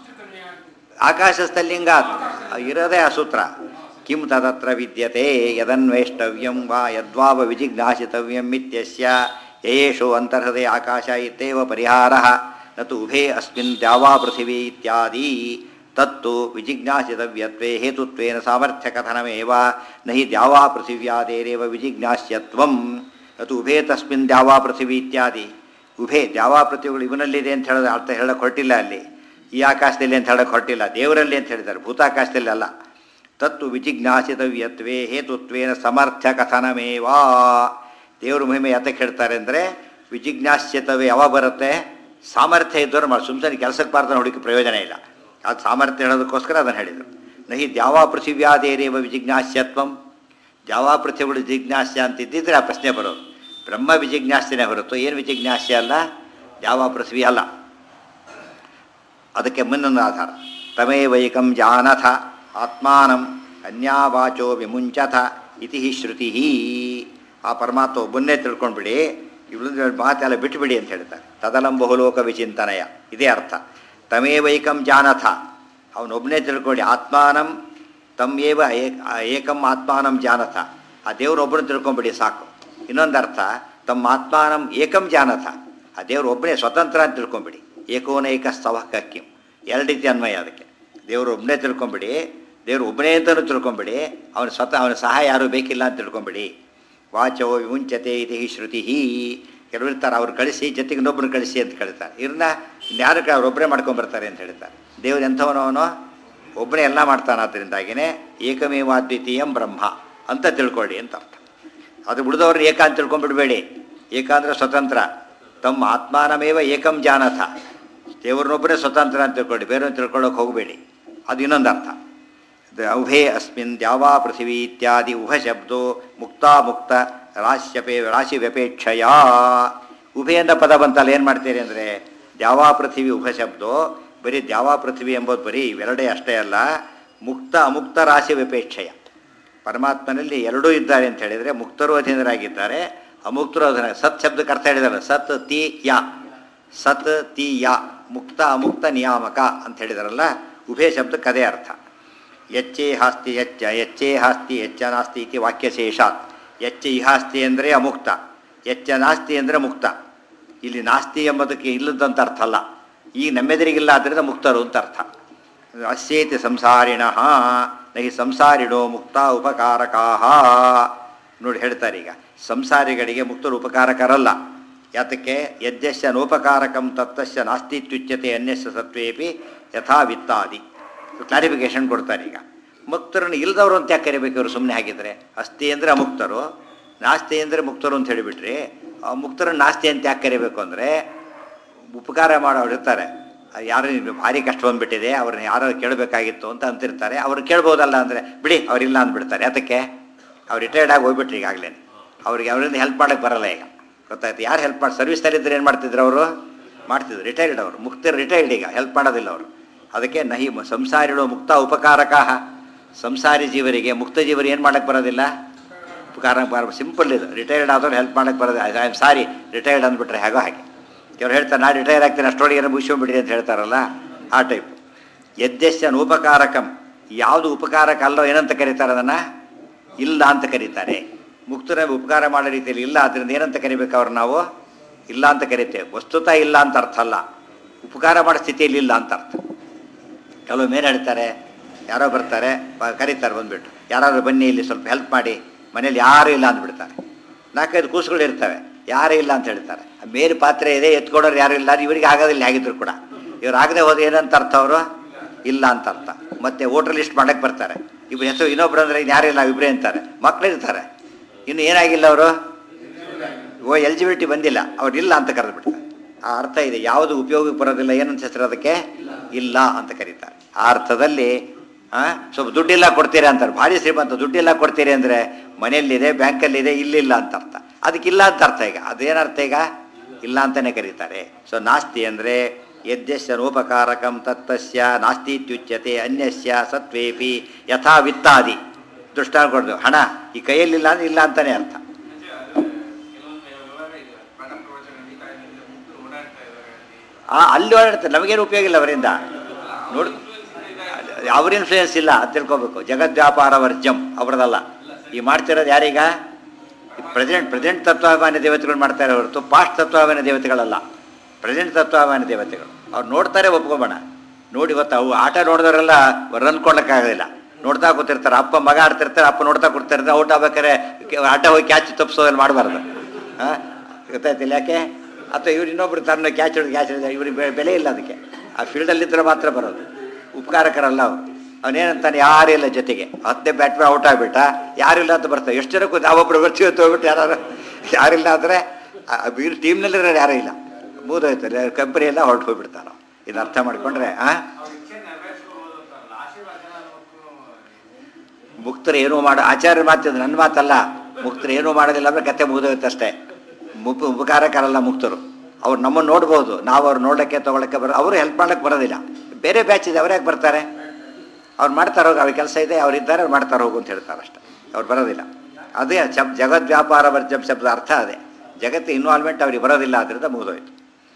ಆಕಾಶ ಸ್ಥಲಿಂಗ ಇರೋದೇ ಆ ಸೂತ್ರ ಕಿಂ ತದತ್ರ ವಿದ್ಯತೆ ಯದನ್ವೇಷ್ಟವ್ಯಂ ವಾ ಯದ್ವಾವ ವಿಜಿಜ್ಞಾಸಿತವ್ಯಂ ಇತ್ಯಸ್ಯ ಯಯೇಷು ಅಂತರ್ಹೃದಯ ಆಕಾಶ ಇತ್ಯೇವ ಪರಿಹಾರ ನತು ಉಭೇ ಅಸ್ಮಿನ್ ದ್ಯಾವಾ ಪೃಥಿವೀ ಇತ್ಯಾದಿ ತತ್ತು ವಿಜಿಜ್ಞಾಸಿತವ್ಯತ್ವೇ ಹೇತುತ್ವೇನ ಸಾಮರ್ಥ್ಯಕಥನಮೇವ ನ ಹಿ ದ್ಯಾವಾ ಪೃಥಿವ್ಯಾದೇರೇವ ವಿಜಿಜ್ಞಾಸ್ಯತ್ವಂ ನತು ಉಭೇ ತಸ್ಮಿನ್ ದ್ಯಾವಾ ಪೃಥಿವೀ ಇತ್ಯಾದಿ ಉಭೇ ದ್ಯಾವಾಪೃತಿಗಳು ಇವನಲ್ಲಿದೆ ಅಂತ ಹೇಳೋದು ಅರ್ಥ ಹೇಳಕ್ಕೆ ಹೊರಟಿಲ್ಲ ಅಲ್ಲಿ ಈ ಆಕಾಶದಲ್ಲಿ ಅಂತ ಹೇಳಕ್ಕೆ ಹೊರಟಿಲ್ಲ ದೇವರಲ್ಲಿ ಅಂತ ಹೇಳಿದ್ದಾರೆ ಭೂತಾಕಾಶದಲ್ಲಿ ಅಲ್ಲ ತತ್ತು ವಿಜಿಜ್ಞಾಸಿತವ್ಯತ್ವೇ ಹೇತುತ್ವೇನ ಸಮರ್ಥ್ಯ ಕಥನಮೇವಾ ದೇವ್ರ ಮಹಿಮೆ ಯಾತಕ್ಕೆ ಹೇಳ್ತಾರೆ ಅಂದರೆ ವಿಜಿಜ್ಞಾಸ್ಯತವೇ ಯಾವಾಗ ಬರುತ್ತೆ ಸಾಮರ್ಥ್ಯ ಇದ್ದವರು ಮಾಡಿ ಸುಮ್ಮನೆ ಕೆಲಸಕ್ಕೆ ಬಾರ್ದ ಹುಡುಕಿ ಪ್ರಯೋಜನ ಇಲ್ಲ ಅದು ಸಾಮರ್ಥ್ಯ ಹೇಳೋದಕ್ಕೋಸ್ಕರ ಅದನ್ನು ಹೇಳಿದರು ನಹಿ ದ್ಯಾವಾ ಪೃಥಿವ್ಯಾದೇರೇವ ವಿಜಿಜ್ಞಾಸ್ಯತ್ವಂ ದ್ಯಾವಾ ಪೃಥ್ವಿಗಳು ಜಿಜ್ಞಾಸ್ಯ ಅಂತ ಇದ್ದಿದ್ರೆ ಆ ಪ್ರಶ್ನೆ ಬರೋದು ಬ್ರಹ್ಮ ವಿಜಿಜ್ಞಾಸ್ಯನೇ ಹೊರತು ಏನು ವಿಜಿಜ್ಞಾಸ್ಯ ಅಲ್ಲ ದ್ಯಾವಾ ಪೃಥ್ವಿ ಅಲ್ಲ ಅದಕ್ಕೆ ಮುನ್ನೊಂದು ಆಧಾರ ತಮೇವೈಕಂ ಜಾನಥ ಆತ್ಮಾನಂ ಅನ್ಯಾವಾಚೋ ವಿಮುಂಚಥ ಇತಿ ಶ್ರುತಿ ಆ ಪರಮಾತ್ಮ ಒಬ್ಬನ್ನೇ ತಿಳ್ಕೊಂಡ್ಬಿಡಿ ಇವಳು ಮಾತೆಲ್ಲ ಬಿಟ್ಟುಬಿಡಿ ಅಂತ ಹೇಳ್ತಾರೆ ತದಲಂ ಬಹುಲೋಕ ವಿಚಿಂತನಯ ಇದೇ ಅರ್ಥ ತಮೇವೈಕಂ ಜಾನಥ ಅವನೊಬ್ಬನೇ ತಿಳ್ಕೊಳ್ಳಿ ಆತ್ಮಾನಂ ತಮ್ಮೇವ ಏಕ್- ಏಕಂ ಆತ್ಮಾನಂ ಜಾನಥ ಆ ದೇವ್ರೊಬ್ಬನ ತಿಳ್ಕೊಂಬಿಡಿ ಸಾಕು ಇನ್ನೊಂದು ಅರ್ಥ ತಮ್ಮ ಆತ್ಮಾನಂ ಏಕಂ ಜಾನಥ ಆ ದೇವ್ರು ಒಬ್ಬನೇ ಸ್ವತಂತ್ರ ಅಂತ ತಿಳ್ಕೊಂಬಿಡಿ ಏಕೋನೈಕ ಸ್ತವಕ್ಕಿಂ ಎರಡು ರೀತಿ ಅನ್ವಯ ಅದಕ್ಕೆ ದೇವರು ಒಬ್ಬನೇ ತಿಳ್ಕೊಂಬಿಡಿ ದೇವರು ಒಬ್ಬನೇ ಅಂತಲೂ ತಿಳ್ಕೊಂಬಿಡಿ ಅವನ ಸ್ವತಃ ಅವನ ಸಹಾಯ ಯಾರೂ ಬೇಕಿಲ್ಲ ಅಂತ ತಿಳ್ಕೊಂಬಿಡಿ ವಾಚೋ ವಿಮುಂಚತೆ ಇತಿ ಶ್ರುತಿ ಕೆಲವರು ಇರ್ತಾರೆ ಅವ್ರು ಕಳಿಸಿ ಜೊತೆಗೆ ಇನ್ನೊಬ್ಬರು ಕಳಿಸಿ ಅಂತ ಕೇಳ್ತಾರೆ ಇವ್ರನ್ನ ಇನ್ಯಾರು ಕ- ಅವ್ರೊಬ್ಬರೇ ಮಾಡ್ಕೊಂಬರ್ತಾರೆ ಅಂತ ಹೇಳ್ತಾರೆ ದೇವ್ರು ಎಂಥವನವನು ಒಬ್ಬನೇ ಎಲ್ಲ ಮಾಡ್ತಾನೆ ಅದರಿಂದಾಗಿನೇ ಏಕಮೇವಾದ್ವಿತೀಯಂ ಬ್ರಹ್ಮ ಅಂತ ತಿಳ್ಕೊಳ್ಳಿ ಅಂತ ಅರ್ಥ ಅದು ಉಳಿದವ್ರು ಏಕ ಅಂತ ತಿಳ್ಕೊಂಡ್ಬಿಡ್ಬೇಡಿ ಏಕ ಅಂದರೆ ಸ್ವತಂತ್ರ ತಮ್ಮ ಆತ್ಮಾನಮೇವ ಏಕಂ ಜಾನಥ ದೇವ್ರನ್ನೊಬ್ಬರೇ ಸ್ವತಂತ್ರ ಅಂತ ತಿಳ್ಕೊಳ್ಳಿ ಬೇರೆ ತಿಳ್ಕೊಳ್ಳೋಕೆ ಹೋಗಬೇಡಿ ಅದು ಇನ್ನೊಂದು ಅರ್ಥ ದ- ಉಭೇ ಅಸ್ಮಿನ್ ದ್ಯಾವಾ ಪೃಥಿವಿ ಇತ್ಯಾದಿ ಉಭ ಶಬ್ದೋ ಮುಕ್ತಾಮುಕ್ತ ರಾಶ್ಯಪೇ ರಾಶಿ ವ್ಯಪೇಕ್ಷಯ ಉಭೆ ಎಂದ ಪದ ಬಂತಲ್ಲ ಏನು ಮಾಡ್ತೀರಿ ಅಂದರೆ ದ್ಯಾವಾ ಪೃಥಿವಿ ಉಭ ಶಬ್ದೋ ಬರೀ ದ್ಯಾವಾ ಪೃಥಿವಿ ಎಂಬುದು ಬರೀ ಇವೆರಡೇ ಅಷ್ಟೇ ಅಲ್ಲ ಮುಕ್ತ ಅಮುಕ್ತ ರಾಶಿ ವ್ಯಪೇಕ್ಷಯ ಪರಮಾತ್ಮನಲ್ಲಿ ಎರಡೂ ಇದ್ದಾರೆ ಅಂತ ಹೇಳಿದರೆ ಮುಕ್ತರು ಅಧೀನರಾಗಿದ್ದಾರೆ ಅಮುಕ್ತರು ಅಧೀನ ಸತ್ ಶಬ್ದಕ್ಕೆ ಅರ್ಥ ಹೇಳಿದಾರೆ ಸತ್ ತಿ ಯಾ ಸತ್ ತಿ ಯಾ ಮುಕ್ತ ಅಮುಕ್ತ ನಿಯಾಮಕ ಅಂತ ಹೇಳಿದಾರಲ್ಲ ಉಭಯ ಶಬ್ದಕ್ಕೆ ಅದೇ ಅರ್ಥ ಎಚ್ಚೇ ಹಾಸ್ತಿ ಎಚ್ಚ ಎಚ್ಚೇ ಹಾಸ್ತಿ ಎಚ್ಚ ನಾಸ್ತಿ ಇತಿ ವಾಕ್ಯಶೇಷಾತ್ ಎಚ್ಚ ಇಹಾಸ್ತಿ ಅಂದರೆ ಅಮುಕ್ತ ಎಚ್ಚ ನಾಸ್ತಿ ಅಂದರೆ ಮುಕ್ತ ಇಲ್ಲಿ ನಾಸ್ತಿ ಎಂಬುದಕ್ಕೆ ಇಲ್ಲದಂತ ಅರ್ಥ ಅಲ್ಲ ಈಗ ನಮ್ಮೆದುರಿಗಿಲ್ಲ ಆದ್ದರಿಂದ ಮುಕ್ತರು ಅಂತ ಅರ್ಥ ಅಸ್ಯೇತಿ ಸಂಸಾರಿಣ ನಹಿ ಸಂಸಾರಿಣೋ ಮುಕ್ತ ಉಪಕಾರಕಾ ನೋಡಿ ಹೇಳ್ತಾರೆ ಈಗ ಸಂಸಾರಿಗಳಿಗೆ ಮುಕ್ತರು ಉಪಕಾರಕರಲ್ಲ ಯಾತಕ್ಕೆ ಯದ್ಯಶ್ಯ ನೋಪಕಾರಕಂ ತತ್ತಶ್ಯ ನಾಸ್ತಿತ್ಯುಚ್ಯತೆ ಅನ್ಯಸ್ಯ ಸತ್ವೇಪಿ ಯಥಾ ವಿತ್ತಾದಿ ಕ್ಲಾರಿಫಿಕೇಶನ್ ಕೊಡ್ತಾರೆ ಈಗ ಮುಕ್ತರನ್ನು ಇಲ್ದವರು ಅಂತ ಯಾಕೆ ಕರಿಬೇಕು ಇವರು ಸುಮ್ಮನೆ ಹಾಗಿದ್ರೆ ಅಸ್ತಿ ಅಂದರೆ ಅಮುಕ್ತರು ನಾಸ್ತಿ ಅಂದರೆ ಮುಕ್ತರು ಅಂತ ಹೇಳಿಬಿಟ್ರಿ ಆ ಮುಕ್ತರನ್ನು ನಾಸ್ತಿ ಅಂತ ಯಾಕೆ ಕರಿಬೇಕು ಅಂದರೆ ಉಪಕಾರ ಮಾಡೋರು ಇರ್ತಾರೆ ಅದು ಯಾರು ಇದು ಭಾರಿ ಕಷ್ಟ ಬಂದ್ಬಿಟ್ಟಿದೆ ಅವ್ರನ್ನ ಯಾರೋ ಕೇಳಬೇಕಾಗಿತ್ತು ಅಂತ ಅಂತಿರ್ತಾರೆ ಅವ್ರು ಕೇಳ್ಬೋದಲ್ಲ ಅಂದರೆ ಬಿಡಿ ಅವರಿಲ್ಲ ಅಂದ್ಬಿಡ್ತಾರೆ ಅದಕ್ಕೆ ಅವ್ರು ರಿಟೈರ್ಡ್ ಆಗಿ ಹೋಗ್ಬಿಟ್ರಿ ಈಗಾಗಲೇ ಅವ್ರಿಗೆ ಅವರಿಂದ ಹೆಲ್ಪ್ ಮಾಡೋಕ್ಕೆ ಬರಲ್ಲ ಈಗ ಗೊತ್ತಾಯ್ತು ಯಾರು ಹೆಲ್ಪ್ ಮಾಡಿ ಸರ್ವಿಸ್ನಲ್ಲಿದ್ದರೆ ಏನು ಮಾಡ್ತಿದ್ರು ಅವರು ಮಾಡ್ತಿದ್ರು ರಿಟೈರ್ಡ್ ಅವರು ಮುಕ್ತರು ರಿಟೈರ್ಡ್ ಈಗ ಹೆಲ್ಪ್ ಮಾಡೋದಿಲ್ಲ ಅವರು ಅದಕ್ಕೆ ನಹಿ ಮ- ಸಂಸಾರಿಗಳು ಮುಕ್ತ ಉಪಕಾರಕ ಸಂಸಾರಿ ಜೀವರಿಗೆ ಮುಕ್ತ ಜೀವರಿಗೆ ಏನು ಮಾಡೋಕ್ಕೆ ಬರೋದಿಲ್ಲ ಉಪಕಾರ ಬರ ಸಿಂಪಲ್ ಇದು ರಿಟೈರ್ಡ್ ಆದವ್ರು ಹೆಲ್ಪ್ ಮಾಡೋಕ್ಕೆ ಬರೋದಿಲ್ಲ ಐ ಆಮ್ ಸಾರಿ ರಿಟೈರ್ಡ್ ಅಂದ್ಬಿಟ್ರೆ ಹೇಗೋ ಹಾಗೆ ಇವ್ರು ಹೇಳ್ತಾರೆ ನಾ ರಿಟೈರ್ ಆಗ್ತೀನಿ ಅಷ್ಟೊಳಗೆ ಏನೋ ಮುಗಿಸ್ಕೊಂಡ್ಬಿಡ್ರಿ ಅಂತ ಹೇಳ್ತಾರಲ್ಲ ಆ ಟೈಪ್ ಯದ್ಯಶ್ಯ ಉಪಕಾರಕಂ ಯಾವುದು ಉಪಕಾರಕ ಅಲ್ಲೋ ಏನಂತ ಕರೀತಾರೆ ಅದನ್ನು ಇಲ್ಲ ಅಂತ ಕರೀತಾರೆ ಮುಕ್ತರ ಉಪಕಾರ ಮಾಡೋ ರೀತಿಯಲ್ಲಿ ಇಲ್ಲ ಅದರಿಂದ ಏನಂತ ಕರಿಬೇಕು ಅವ್ರು ನಾವು ಇಲ್ಲ ಅಂತ ಕರಿತೇವೆ ವಸ್ತುತ ಇಲ್ಲ ಅಂತ ಅರ್ಥ ಅಲ್ಲ ಉಪಕಾರ ಮಾಡೋ ಸ್ಥಿತಿಯಲ್ಲಿ ಇಲ್ಲ ಅಂತ ಅರ್ಥ ಕೆಲವೊಮ್ಮೆ ಏನು ಹೇಳ್ತಾರೆ ಯಾರೋ ಬರ್ತಾರೆ ಬ- ಕರೀತಾರೆ ಬಂದ್ಬಿಟ್ಟು ಯಾರಾದ್ರೂ ಬನ್ನಿ ಇಲ್ಲಿ ಸ್ವಲ್ಪ ಹೆಲ್ಪ್ ಮಾಡಿ ಮನೇಲಿ ಯಾರೂ ಇಲ್ಲ ಅಂದ್ಬಿಡ್ತಾರೆ ನಾಲ್ಕೈದು ಕೂಸುಗಳು ಇರ್ತವೆ ಯಾರೂ ಇಲ್ಲ ಅಂತ ಹೇಳ್ತಾರೆ ಆ ಮೇರು ಪಾತ್ರೆ ಇದೆ ಎತ್ಕೊಡೋರು ಯಾರು ಇಲ್ಲ ಇವರಿಗೆ ಆಗೋದಿಲ್ಲ ಹೇಗಿದ್ರು ಕೂಡ ಇವ್ರು ಆಗದೆ ಹೋದ್ರೆ ಏನಂತ ಅರ್ಥ ಅವರು ಇಲ್ಲ ಅಂತ ಅರ್ಥ ಮತ್ತೆ ವೋಟರ್ ಲಿಸ್ಟ್ ಮಾಡಕ್ಕೆ ಬರ್ತಾರೆ ಇಬ್ರು ಹೆಸರು ಇನ್ನೊಬ್ರು ಅಂದ್ರೆ ಇನ್ನು ಯಾರು ಇಲ್ಲ ಇಬ್ಬರೇ ಅಂತಾರೆ ಮಕ್ಳು ಇರ್ತಾರೆ ಇನ್ನು ಏನಾಗಿಲ್ಲ ಅವರು ಓ ಎಲಿಜಿಬಿಲಿಟಿ ಬಂದಿಲ್ಲ ಅವ್ರು ಇಲ್ಲ ಅಂತ ಕರೆದು ಬಿಡ್ತಾರೆ ಆ ಅರ್ಥ ಇದೆ ಯಾವುದು ಉಪಯೋಗಕ್ಕೆ ಬರೋದಿಲ್ಲ ಏನಂತ ಹೆಸರು ಅದಕ್ಕೆ ಇಲ್ಲ ಅಂತ ಕರೀತಾರೆ ಆ ಅರ್ಥದಲ್ಲಿ ಆ, ಸ್ವಲ್ಪ ದುಡ್ಡಿಲ್ಲ ಕೊಡ್ತೀರಾ ಅಂತಾರೆ ಭಾರಿ ಶ್ರೀಮಂತ ದುಡ್ಡಿಲ್ಲ ಕೊಡ್ತೀರಿ ಅಂದರೆ ಮನೆಯಲ್ಲಿದೆ ಬ್ಯಾಂಕಲ್ಲಿದೆ ಇಲ್ಲಿಲ್ಲ ಅಂತ ಅರ್ಥ ಅದಕ್ಕಿಲ್ಲ ಅಂತ ಅರ್ಥ ಈಗ ಅದೇನರ್ಥ ಈಗ ಇಲ್ಲ ಅಂತಲೇ ಕರೀತಾರೆ ಸೊ ನಾಸ್ತಿ ಅಂದರೆ ಯದ್ಯಸ್ಯ ನೋಪಕಾರಕಂ ತತ್ತಸ್ಯ ನಾಸ್ತಿತ್ಯುಚ್ಯತೆ ಅನ್ಯಸ್ಯ ಸತ್ವೇಪಿ ಯಥಾ ವಿತ್ತಾದಿ ದೃಷ್ಟಾಂತ ಕೊಡ್ದು ಹಣ ಈ ಕೈಯಲ್ಲಿಲ್ಲ ಅಂದ್ರೆ ಇಲ್ಲ ಅಂತಲೇ ಅರ್ಥ
ಕೆಲವೊಂದು ವ್ಯವಹಾರ ಇದೆ ಪಾಠ ಪ್ರವಚನ ನಡೀತಾ ಇದೆ ಮುಕ್ತರು ಓಡಾಡ್ತಾ ಇದ್ದಾರೆ ಅಲ್ಲಿ
ಆ ಅಲ್ಲಿ ಓಡಾಡ್ತಾರೆ ನಮಗೇನು ಉಪಯೋಗ ಇಲ್ಲ ಅವರಿಂದ ನೋಡು ಅವ್ರ ಇನ್ಫ್ಲೂಯೆನ್ಸ್ ಇಲ್ಲ ಅಂತ ತಿಳ್ಕೊಬೇಕು ಜಗದ್ವ್ಯಾಪಾರ ವರ್ಜಂ ಅವ್ರದಲ್ಲ ಈ ಮಾಡ್ತಿರೋದು ಯಾರೀಗ ಪ್ರೆಸೆಂಟ್ ಪ್ರೆಸೆಂಟ್ ತತ್ವಾಭಿಮಾನಿ ದೇವತೆಗಳು ಮಾಡ್ತಾರೆ ಹೊರತು ಪಾಸ್ಟ್ ತತ್ವಾಭಿಮಾನಿ ದೇವತೆಗಳಲ್ಲ ಪ್ರೆಸೆಂಟ್ ತತ್ವಾಭಿಮಾನಿ ದೇವತೆಗಳು ಅವ್ರು ನೋಡ್ತಾರೆ ಒಪ್ಕೊಬೇಡ ನೋಡಿ ಇವತ್ತು ಅವು ಆಟ ನೋಡಿದವರೆಲ್ಲ ರನ್ ಕೊಡ್ಲಿಕ್ಕಾಗೋದಿಲ್ಲ ನೋಡ್ತಾ ಕೂತಿರ್ತಾರೆ ಅಪ್ಪ ಮಗ ಆಡ್ತಿರ್ತಾರೆ ಅಪ್ಪ ನೋಡ್ತಾ ಕೂತಿರ್ತಾರೆ ಔಟ್ ಆಗ್ಬೇಕಾರೆ ಕೆ- ಆಟ ಹೋಗಿ ಕ್ಯಾಚ್ ತಪ್ಪಿಸೋದಲ್ಲಿ ಮಾಡಬಾರ್ದು ಹಾಂ ಗೊತ್ತಾಯ್ತಿಲ್ಲ ಯಾಕೆ ಅಥವಾ ಇವ್ರು ಇನ್ನೊಬ್ರು ತನ್ನ ಕ್ಯಾಚ್ ಹಿಡಿದು ಕ್ಯಾಚ್ ಹಿಡಿದ ಇವ್ರಿಗೆ ಬೆಲೆ ಇಲ್ಲ ಅದಕ್ಕೆ ಆ ಫೀಲ್ಡಲ್ಲಿದ್ದರೆ ಮಾತ್ರ ಬರೋದು ಉಪಕಾರಕರಲ್ಲ ಅವರು ಅವನೇನಂತಾನೆ ಯಾರಿಲ್ಲ ಜೊತೆಗೆ ಹತ್ತನೇ ಬ್ಯಾಟ್ಮನ್ ಔಟ್ ಆಗಿಬಿಟ್ಟ ಯಾರಿಲ್ಲ ಅಂತ ಬರ್ತಾರೆ ಎಷ್ಟು ಜನಕ್ಕೂ ನಾವೊಬ್ರು ಬರ್ತೀವಿ ಅಂತ ಹೋಗ್ಬಿಟ್ಟು ಯಾರು ಯಾರಿಲ್ಲ ಅಂದರೆ ಇವ್ರ ಟೀಮ್ನಲ್ಲಿರೋ ಯಾರೂ ಇಲ್ಲ ಮೂದೋಯ್ತಾರೆ ಕಂಪನಿ ಎಲ್ಲ ಹೊರಟು ಹೋಗ್ಬಿಡ್ತಾರೆ ಇದು ಅರ್ಥ ಮಾಡ್ಕೊಂಡ್ರೆ ಆ
ಅವ್ರ ಇಚ್ಛೆ ನೆರವೇರಿಸ್ಕೋಬೋದು ಅಂತಾರಲ್ಲ ಆಶೀರ್ವಾದ ಜನ ಮಕ್ಕಳು
ಮುಕ್ತರು ಏನೂ ಮಾಡೋ ಆಚಾರ್ಯ ಮಾತಿದ್ದು ನನ್ನ ಮಾತಲ್ಲ ಮುಕ್ತರು ಏನೂ ಮಾಡೋದಿಲ್ಲ ಅಂದರೆ ಕತೆ ಮುಗಿದೋಗುತ್ತೆ ಅಷ್ಟೇ ಮುಪ್ ಉಪಕಾರಕರಲ್ಲ ಮುಕ್ತರು ಅವ್ರು ನಮ್ಮನ್ನು ನೋಡ್ಬೋದು ನಾವು ಅವ್ರು ನೋಡೋಕ್ಕೆ ತೊಗೊಳಕ್ಕೆ ಬರೋ ಅವರು ಹೆಲ್ಪ್ ಮಾಡೋಕ್ಕೆ ಬರೋದಿಲ್ಲ ಬೇರೆ ಬ್ಯಾಚ್ ಇದೆ ಅವ್ರು ಯಾಕೆ ಬರ್ತಾರೆ ಅವ್ರು ಮಾಡ್ತಾರೆ ಹೋಗಿ ಅವ್ರಿಗೆ ಕೆಲಸ ಇದೆ ಅವ್ರು ಇದ್ದಾರೆ ಅವ್ರು ಮಾಡ್ತಾರೆ ಹೋಗು ಅಂತ ಹೇಳ್ತಾರೆ ಅಷ್ಟೇ ಅವ್ರು ಬರೋದಿಲ್ಲ ಅದೇ ಶಬ್ ಜಗದ್ ವ್ಯಾಪಾರ ವರ್ಜಂ ಶಬ್ದ ಅರ್ಥ ಅದೇ ಜಗತ್ತು ಇನ್ವಾಲ್ವ್ಮೆಂಟ್ ಅವ್ರಿಗೆ ಬರೋದಿಲ್ಲ ಅದರಿಂದ ಮುಗಿದೋಯ್ತು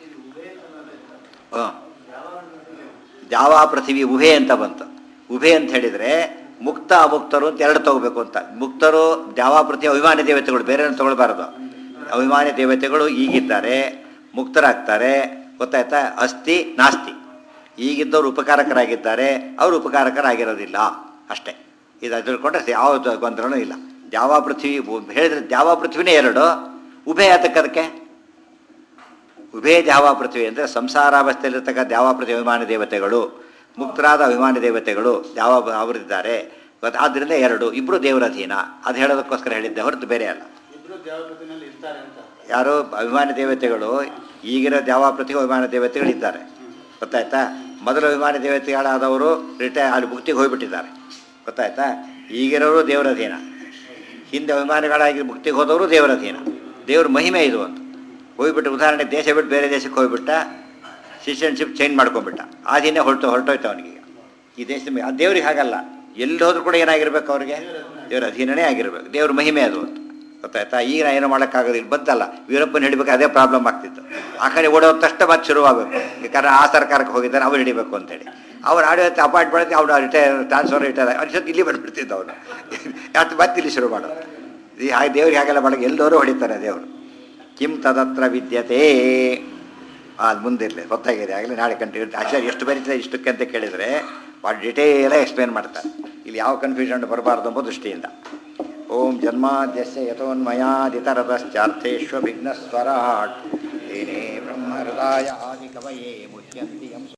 ಹಾಂ ಜಾವ ಪೃಥಿವಿ ಉಭೆ ಅಂತ ಬಂತು ಉಭೆ ಅಂತ ಹೇಳಿದರೆ ಮುಕ್ತ ಅಮುಕ್ತರು ಅಂತ ಎರಡು ತಗೋಬೇಕು ಅಂತ ಮುಕ್ತರು ಜಾವ ಪೃಥ್ವಿ ಅಭಿಮಾನಿ ದೇವತೆಗಳು ಬೇರೆ ತಗೊಳ್ಬಾರದು ಅಭಿಮಾನಿ ದೇವತೆಗಳು ಈಗಿದ್ದಾರೆ ಮುಕ್ತರಾಗ್ತಾರೆ ಗೊತ್ತಾಯ್ತಾ ಅಸ್ತಿ ನಾಸ್ತಿ ಈಗಿದ್ದವರು ಉಪಕಾರಕರಾಗಿದ್ದಾರೆ ಅವರು ಉಪಕಾರಕರಾಗಿರೋದಿಲ್ಲ ಅಷ್ಟೇ ಇದು ತಿಳ್ಕೊಂಡ್ರೆ ಯಾವ ಗೊಂದಲನೂ ಇಲ್ಲ ಜಾವ ಪೃಥ್ವಿ ಉ- ಹೇಳಿದ್ರೆ ಜಾವ ಪೃಥ್ವಿನೇ ಎರಡು ಉಭಯ ಅದಕ್ಕೆ ಅದಕ್ಕೆ ಉಭಯ ದ್ಯಾವ ಪೃಥ್ವಿ ಅಂದರೆ ಸಂಸಾರಾವಸ್ಥೆಯಲ್ಲಿರ್ತಕ್ಕ ದ್ಯಾವ ಪೃಥ್ವಿ ಅಭಿಮಾನಿ ದೇವತೆಗಳು ಮುಕ್ತರಾದ ಅಭಿಮಾನಿ ದೇವತೆಗಳು ದ್ಯಾವ ಅವರಿದ್ದಾರೆ ಗೊತ್ತಾ? ಆದ್ದರಿಂದ ಎರಡು ಇಬ್ಬರು ದೇವರ ಅಧೀನ ಅದು ಹೇಳೋದಕ್ಕೋಸ್ಕರ ಹೇಳಿದ್ದೆ ಹೊರತು ಬೇರೆ ಅಲ್ಲ
ಇಬ್ರು ದೇವಪತಿನಲ್ಲಿ ಇರ್ತಾರೆ ಅಂತ
ಯಾರೋ ಅಭಿಮಾನಿ ದೇವತೆಗಳು ಈಗಿರೋ ದ್ಯಾವ ಪೃಥ್ವಿ ಅಭಿಮಾನಿ ದೇವತೆಗಳಿದ್ದಾರೆ ಗೊತ್ತಾಯ್ತಾ ಮೊದಲು ಅಭಿಮಾನಿ ದೇವತೆಗಳಾದವರು ರಿಟೈರ್ ಅಲ್ಲಿ ಮುಕ್ತಿಗೆ ಹೋಗ್ಬಿಟ್ಟಿದ್ದಾರೆ ಗೊತ್ತಾಯ್ತಾ ಈಗಿರೋರು ದೇವರ ಅಧೀನ ಹಿಂದೆ ಅಭಿಮಾನಿಗಳಾಗಿ ಮುಕ್ತಿಗೆ ಹೋದವರು ದೇವರ ಅಧೀನ ದೇವ್ರ ಮಹಿಮೆ ಇದು ಅಂತ ಹೋಗ್ಬಿಟ್ಟು ಉದಾಹರಣೆ ದೇಶ ಬಿಟ್ಟು ಬೇರೆ ದೇಶಕ್ಕೆ ಹೋಗ್ಬಿಟ್ಟ ಸಿಟಿಸನ್ಶಿಪ್ ಚೇಂಜ್ ಮಾಡ್ಕೊಂಡ್ಬಿಟ್ಟ ಆ ದಿನ ಹೊರಟು ಹೊರಟೋಯ್ತು ಅವನಿಗೆ ಈ ದೇಶದ ಮೇ- ಆ ದೇವ್ರಿಗೆ ಹಾಗಲ್ಲ ಎಲ್ಲಿ ಹೋದ್ರೂ ಕೂಡ ಏನಾಗಿರ್ಬೇಕು ಅವ್ರಿಗೆ ದೇವ್ರ ಅಧೀನನೇ ಆಗಿರ್ಬೇಕು ದೇವ್ರ ಮಹಿಮೆ ಅದು ಅಂತ ಗೊತ್ತಾಯ್ತಾ ಈಗ ನಾ ಏನೋ ಮಾಡೋಕ್ಕಾಗೋದಿಲ್ಲ ಬಂತಲ್ಲ ವೀರಪ್ಪನ ಹಿಡಿಬೇಕು ಅದೇ ಪ್ರಾಬ್ಲಮ್ ಆಗ್ತಿತ್ತು ಆ ಕಡೆ ಓಡೋದ ತಕ್ಷಣ ಮತ್ತೆ ಶುರುವಾಗಬೇಕು ಯಾಕಂದ್ರೆ ಆ ಸರ್ಕಾರಕ್ಕೆ ಹೋಗಿದ್ದಾರೆ ಅವ್ರು ಹಿಡಿಬೇಕು ಅಂತೇಳಿ ಅವ್ರು ಆಡೋ ಅಪಾಯಿಂಟ್ ಮಾಡಿದ್ರೆ ಅವ್ನು ರಿಟೈರ್ ಟ್ರಾನ್ಸ್ಫರ್ ರಿಟೈರ್ ಅನ್ಸತ್ತು ಇಲ್ಲಿ ಬಂದ್ಬಿಡ್ತಿದ್ದ ಅವನು ಯಾಕೆ ಮತ್ತೆ ಇಲ್ಲಿ ಶುರು ಮಾಡೋದು ಈ ಹಾಗೆ ದೇವ್ರಿಗೆ ಹಾಗೆಲ್ಲ ಮಾಡೋಕೆ ಎಲ್ಲರೂ ಹೊಡಿತಾರೆ ದೇವರು ಕಿಂ ತದತ್ರ ವಿದ್ಯತೆ ಅದು ಮುಂದಿರಲಿ ಗೊತ್ತಾಗಿದೆ ಆಗಲೇ ನಾಳೆ ಕಂಟಿನ್ಯೂ ಆಚಾರ್ಯ ಎಷ್ಟು ಬರೀತಾರೆ ಇಷ್ಟಕ್ಕೆ ಅಂತ ಕೇಳಿದರೆ ಭಾಳ ಡಿಟೇಲಾಗಿ ಎಕ್ಸ್ಪ್ಲೇನ್ ಮಾಡ್ತಾರೆ ಇಲ್ಲಿ ಯಾವ ಕನ್ಫ್ಯೂಷನ್ ಬರಬಾರ್ದು ಎಂಬ ದೃಷ್ಟಿಯಿಂದ ಓಂ ಜನ್ಮಾದ್ಯಸ್ಯ ಯಥೋನ್ಮಯಾದಿತರತಶ್ಚಾರ್ಥೇಶ್ವ ವಿಘ್ನಸ್ವರಾಟ್ ತೇನೇ ಬ್ರಹ್ಮ ಹೃದಯ ಆದಿ ಕವಯೇ ಮುಹ್ಯಂತಿ ಯಂ